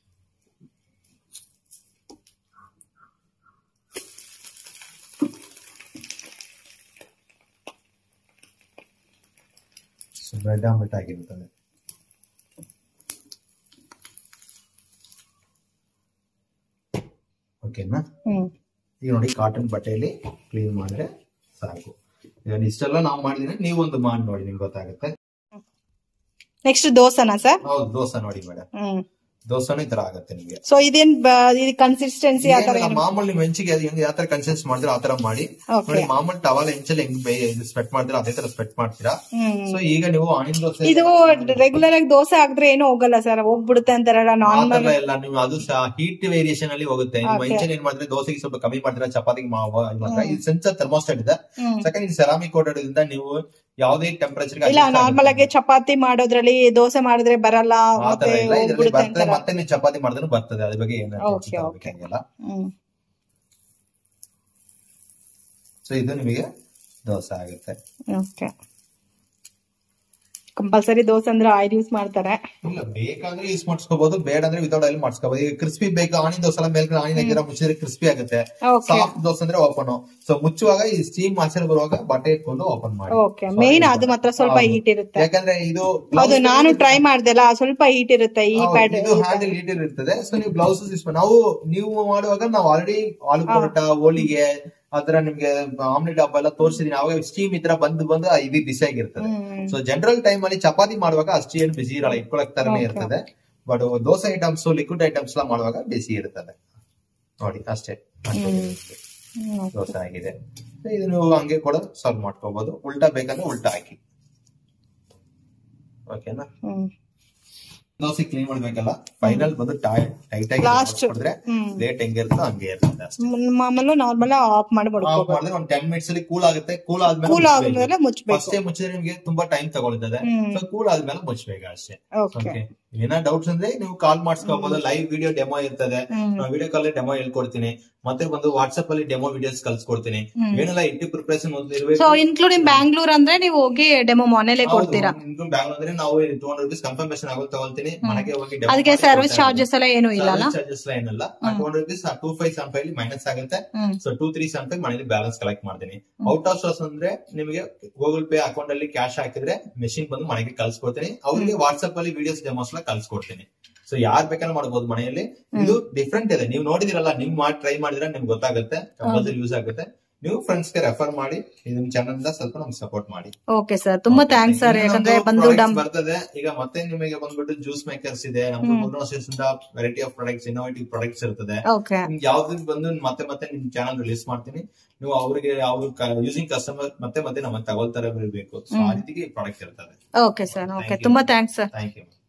ಸೊ ಬ್ರೆಡ್ ಆಮ್ಲೆಟ್ ಆಗಿರುತ್ತದೆ ಓಕೆನಾ ಹ್ಮ್ ಈಗ ನೋಡಿ ಕಾಟನ್ ಬಟ್ಟೆಯಲ್ಲಿ ಕ್ಲೀನ್ ಮಾಡಿದ್ರೆ ಸಾಕು ಈಗ ಇಷ್ಟೆಲ್ಲ ನಾವು ಮಾಡಿದ್ರೆ ನೀವು ಒಂದು ಮಾಡಿ ನೋಡಿ ನಿಮ್ಗೆ ಗೊತ್ತಾಗುತ್ತೆ ನೆಕ್ಸ್ಟ್ ದೋಸೆನಾ ಸರ್ ಹೌದು ದೋಸೆ ನೋಡಿ ಮೇಡಮ್ ಹ್ಮ್ ದೋಸೆನೂ ಈ ತರ ಆಗುತ್ತೆ ನಿಮ್ಗೆ ಸೊ ಇದೇನ್ ಕನ್ಸಿಸ್ಟೆನ್ಸಿ ಆ ತರ ಏನಿಲ್ಲ, ಏನು ಮಾಮೂಲಿ ನೀವು ಹೆಂಚಿಗೆ ಅದು ಹೆಂಗ್ ಯಾವ ತರ ಕನ್ಸಿಸ್ ಮಾಡಿದ್ರೆ ಆ ತರ ಮಾಡಿ Okay. ನೋಡಿ ಮಾಮೂಲಿ ಟವಲ್ ಹೆಂಚಲ್ಲಿ ಹೆಂಗ್ ಸ್ಪೆಟ್ ಮಾಡ್ತೀರಾ ಅದೇ ತರ ಸ್ಪೆಟ್ ಮಾಡ್ತೀರಾ ಹ್ಮ್ ಸೊ ಈಗ ನೀವು ಆನಿಯನ್ ದೋಸೆ ಇದು ರೆಗ್ಯುಲರ್ ಆಗಿ ದೋಸೆ ಹಾಕಿದ್ರೆ ಏನು ಹೋಗಲ್ಲ ಸರ್ ಹೋಗ್ಬಿಡುತ್ತೆ ಅಂತಾರಲ್ಲ ಆ ನಾರ್ಮಲ್ ತರ ಎಲ್ಲ ನೀವು ಅದು ಸಹ ಹೀಟ್ ವೇರಿಯೇಷನ್ ಅಲ್ಲಿ ಹೋಗುತ್ತೆ ನೀವು ಹೆಂಚಲ್ಲಿ ಏನ್ ಮಾಡಿದ್ರೆ ದೋಸೆಗೆ ಸ್ವಲ್ಪ ಕಮ್ಮಿ ಮಾಡ್ತೀರಾ ಚಪಾತಿಗೆ ಮಾವ ಇದು ಮಾಡ್ತೀರಾ. ಇದು ಸೆನ್ಸರ್ ಥರ್ಮೋಸ್ಟಾಟ್ ಇದೆ ಹ್ಮ್. ಸೆಕೆಂಡ್ ಇದು ಸೆರಾಮಿಕ್ ಕೋಟೆಡ್ ನೀವು ಯಾವುದೇ ಟೆಂಪರೇಚರ್ ಇಲ್ಲ ನಾರ್ಮಲ್ ಆಗಿ ಚಪಾತಿ ಮಾಡೋದ್ರಲ್ಲಿ ದೋಸೆ ಮಾಡಿದ್ರೆ ಬರಲ್ಲ ಆ ಮತ್ತೆ ತರ ಇಲ್ಲ ಇದ್ರಲ್ಲಿ ಹೋಗ್ಬಿಡುತ್ತೆ ಬರ್ತದೆ ಅಂತಾರ ಮತ್ತೆ ನೀವು ಚಪಾತಿ ಮಾಡಿದ್ರು ಬರ್ತದೆ ಅದ್ರ ಬಗ್ಗೆ ಏನು Okay, okay. ಹ್ಮ್ ಸೊ ಇದು ನಿಮಗೆ ದೋಸೆ ಆಗುತ್ತೆ ಓಕೆ ಕಂಪಲ್ಸರಿ ದೋಸೆ ಅಂದ್ರೆ ಆಯಿಲ್ ಯೂಸ್ ಮಾಡ್ತಾರೆ ಇಲ್ಲ ಬೇಕಾದ್ರೆ ಯೂಸ್ ಮಾಡಿಸ್ಕೋಬಹುದು ಬೇಡ ಅಂದ್ರೆ ವಿತೌಟ್ ಆಯಿಲ್ ಮಾಡಿಸ್ಕೋಬಹುದು ಈಗ ಕ್ರಿಸ್ಪಿ ಬೇಕು ಆನಿಯನ್ ದೋಸೆ ಎಲ್ಲ ಮೇಲ್ಗಡೆ ಆನಿಯನ್ ಹಾಕಿದ್ರೆ ಮುಚ್ಚಿದ್ರೆ ಕ್ರಿಸ್ಪಿ ಆಗುತ್ತೆ ಓಕೆ ಸಾಫ್ಟ್ ದೋಸೆ ಅಂದ್ರೆ ಓಪನ್ ಸೊ ಮುಚ್ಚುವಾಗ ಈ ಸ್ಟೀಮ್ ಆಚೆ ಬರುವಾಗ ಬಟ್ಟೆ ಇಟ್ಕೊಂಡು ಓಪನ್ ಮಾಡಿ ಓಕೆ ಮೇನ್ ಅದು ಮಾತ್ರ ಸ್ವಲ್ಪ ಹೌದು. ಹೀಟ್ ಇರುತ್ತೆ ಯಾಕಂದ್ರೆ ಇದು ಹೌದು ನಾನು ಟ್ರೈ ಮಾಡ್ದೆಲ್ಲ ಸ್ವಲ್ಪ ಹೀಟ್ ಇರುತ್ತೆ ಈ ಹೌದು, ಪ್ಯಾಡ್ ಇದು ಹ್ಯಾಂಡಲ್ ಹೀಟರ್ ಇರ್ತದೆ ಸೊ ನೀವು ಬ್ಲೌಸ್ ನಾವು ನೀವು ಮಾಡುವಾಗ ನಾವು ಆಲ್ರೆಡಿ ಆಲೂ ಪರೋಟ ಹೋಳಿಗೆ ಆತರ ನಿಮ್ಗೆ ಆಮ್ಲೆಟ್ ಹಬ್ಬ ಎಲ್ಲ ತೋರಿಸಿದೀನಿ ಅವಾಗ ಸ್ಟೀಮ್ ಈ ತರ ಬಂದು ಬಂದು ಆ ಇದು ಬಿಸಿ ಆಗಿರ್ತದೆ ಹ್ಮ್ ಸೊ ಜನರಲ್ ಟೈಮ್ ಅಲ್ಲಿ ಚಪಾತಿ ಮಾಡುವಾಗ ಅಷ್ಟು ಏನು ಬಿಸಿ ಇರಲ್ಲ ಇಟ್ಕೊಳಕ್ ತರನೇ Okay. ಇರ್ತದೆ but dosa items liquid items ಎಲ್ಲ ಮಾಡುವಾಗ ಬಿಸಿ ಇರ್ತದೆ ನೋಡಿ ಅಷ್ಟೇ ಅಷ್ಟೇ ಹ್ಮ್. ಇರುತ್ತೆ. ಹ್ಮ್. ದೋಸೆ ಆಗಿದೆ ಇದು ನೀವು ಹಂಗೆ ಕೂಡ ಸರ್ವ್ ಮಾಡ್ಕೋಬಹುದು ಉಲ್ಟಾ ಬೇಕಂದ್ರೆ ಉಲ್ಟಾ ಹಾಕಿ ಓಕೆನಾ ಹ್ಮ್ ದೋಸೆ ಕ್ಲೀನ್ ಮಾಡ್ಬೇಕಲ್ಲ ಫೈನಲ್ ಬಂದು ಟೈಟ್ ಆಗಿ Last. ಮಾಡಿದ್ರೆ ಹ್ಮ್ ಪ್ಲೇಟ್ ಹೆಂಗಿರುತ್ತೋ ಹಂಗೆ ಇರ್ತದೆ ಅಷ್ಟೇ ಮಾಮೂಲು ನಾರ್ಮಲ್ ಆಫ್ ಮಾಡಿ ಆಫ್ ಬಿಡ್ಕೋಬೇಕು ಮಾಡಿದ್ರೆ ಒಂದ್ ಟೆನ್ ಮಿನಿಟ್ಸ್ ಅಲ್ಲಿ ಕೂಲ್ ಆಗುತ್ತೆ ಕೂಲ್ ಕೂಲ್ ಆದ್ಮೇಲೆ ಆದ್ಮೇಲೆ ಮುಚ್ಬೇಕು ಫಸ್ಟ್ ಮುಚ್ಚಿದ್ರೆ ನಿಮ್ಗೆ ತುಂಬಾ ಟೈಮ್ ತಗೊಳ್ತದೆ ಹ್ಮ್. ಸೊ ಕೂಲ್ ಆದ್ಮೇಲೆ ಮುಚ್ಬೇಕು ಅಷ್ಟೇ ಓಕೆ ಓಕೆ ಏನೋ ಡೌಟ್ಸ್ ಅಂದ್ರೆ ನೀವು ಕಾಲ್ ಮಾಡಿಸ್ಕೋಬಹುದು ಲೈವ್ ವಿಡಿಯೋ ಡೆಮೋ ಇರ್ತದೆ ಹ್ಮ್ ವಿಡಿಯೋ ಕಾಲ್ ಡೆಮೋ ಹೇಳ್ಕೊಡ್ತೀನಿ ಮತ್ತೆ ಬಂದು ವಾಟ್ಸ್ಆಪ್ ಅಲ್ಲಿ ಡೆಮೋ ವಿಡಿಯೋಸ್ ಕಳ್ಸ್ಕೊಡ್ತೀನಿ ಹ್ಮ್. ಏನೆಲ್ಲ ಇಟ್ಟು ಪ್ರಿಪರೇಷನ್ ಸೊ ಇರಬೇಕು ಇನ್ಕ್ಲೂಡಿಂಗ್ ಬ್ಯಾಂಗ್ಳೂರ್ ಅಂದ್ರೆ ನೀವು ಹೋಗಿ ಡೆಮೋ ಮನೇಲೆ ಕೊಡ್ತೀರಾ ಬ್ಯಾಂಗ್ಳೂರ್ ಅಂದ್ರೆ ನಾವು ಟೂ ಹಂಡ್ರೆಡ್ ರುಪೀಸ್ ಕನ್ಫರ್ಮೇಶನ್ ಆಗೋದು ತಗೊಳ್ತೀನಿ ಮನೆಗೆ ಹೋಗಿ demo ಅದಕ್ಕೆ ಮಾಡಿ ಸರ್ವಿಸ್ ಕೊಡ್ತಾ ಚಾರ್ಜಸ್ ಎಲ್ಲ ಏನು ಇಲ್ಲ ಅಲ್ಲ ಚಾರ್ಜಸ್ ಎಲ್ಲ ಏನಲ್ಲ two hundred rupees two five seven five minus ಆಗುತ್ತೆ ಹ್ಮ್ so two three seven five ಮನೇಲಿ ಬ್ಯಾಲೆನ್ಸ್ ಕಲೆಕ್ಟ್ ಮಾಡ್ತೀನಿ ಔಟ್ ಆಫ್ ಸ್ಟಾಸ್ ಅಂದ್ರೆ ನಿಮಗೆ ಗೂಗಲ್ ಪೇ ಅಕೌಂಟ್ ಅಲ್ಲಿ ಕ್ಯಾಶ್ ಹಾಕಿದ್ರೆ ಮೆಷಿನ್ ಬಂದು ಮನೆಗೆ ಕಳ್ಸಿಕೊಡ್ತೀನಿ ಅವ್ರಿಗೆ ವಾಟ್ಸ್ಆಪ್ ಅಲ್ಲಿ ವಿಡಿಯೋಸ್ ಡೆಮೋಸ್ ಎಲ್ಲ ಕಳ್ಸಿಕೊಡ್ತೀನಿ ಸೊ ಯಾರ್ ಬೇಕಾದ್ರೆ ಮಾಡ್ಬೋದು ಮನೆಯಲ್ಲಿ ಇದು ಡಿಫ್ರೆಂಟ್ ಇದೆ ನೀವು ನೋಡಿದಿರಲ್ಲ ನೀವು ಮಾಡಿ ಟ್ರೈ ಮಾಡಿದ್ರೆ ನಿಮ್ಗೆ ಗೊತ್ತಾಗುತ್ತೆ ಕಂಪಲ್ಸರಿ ಯೂಸ್ ಆಗುತ್ತೆ ನೀವು ಫ್ರೆಂಡ್ಸ್ ಗೆ ರೆಫರ್ ಮಾಡಿ ಇದನ್ನ ಚಾನಲ್ ಇಂದ ಸ್ವಲ್ಪ ನಮ್ಗೆ ಸಪೋರ್ಟ್ ಮಾಡಿ ಓಕೆ ಸರ್ ತುಂಬಾ ಥ್ಯಾಂಕ್ಸ್ ಸರ್ ಯಾಕಂದ್ರೆ ಇನ್ನೊಂದು ಬಂದು products ಡಮ್ ಬರ್ತದೆ ಈಗ ಮತ್ತೆ ನಿಮಗೆ ಬಂದ್ಬಿಟ್ಟು ಜ್ಯೂಸ್ ಮೇಕರ್ಸ್ ಇದೆ ನಮ್ದು variety of products innovative products ಇರ್ತದೆ ಓಕೆ ನಿಮ್ಗೆ ಯಾವ್ದಕ್ ಬಂದು ಮತ್ತೆ ಮತ್ತೆ ನಿಮ್ ಚಾನಲ್ ರಿಲೀಸ್ ಮಾಡ್ತೀನಿ ನೀವು ಅವ್ರಿಗೆ ಅವ್ರ ಯೂಸಿಂಗ್ ಕಸ್ಟಮರ್ ಮತ್ತೆ ಮತ್ತೆ ನಮ್ಮ ತಗೊಳ್ತಾರೆ ಇರಬೇಕು ಸೊ ಆ ರೀತಿಗೆ ಪ್ರಾಡಕ್ಟ್ ಇರ್ತದೆ okay sir okay Thank you. ತುಂಬಾ ಥ್ಯಾಂಕ್ಸ್ ಸರ್ ಥ್ಯಾಂಕ್ ಯು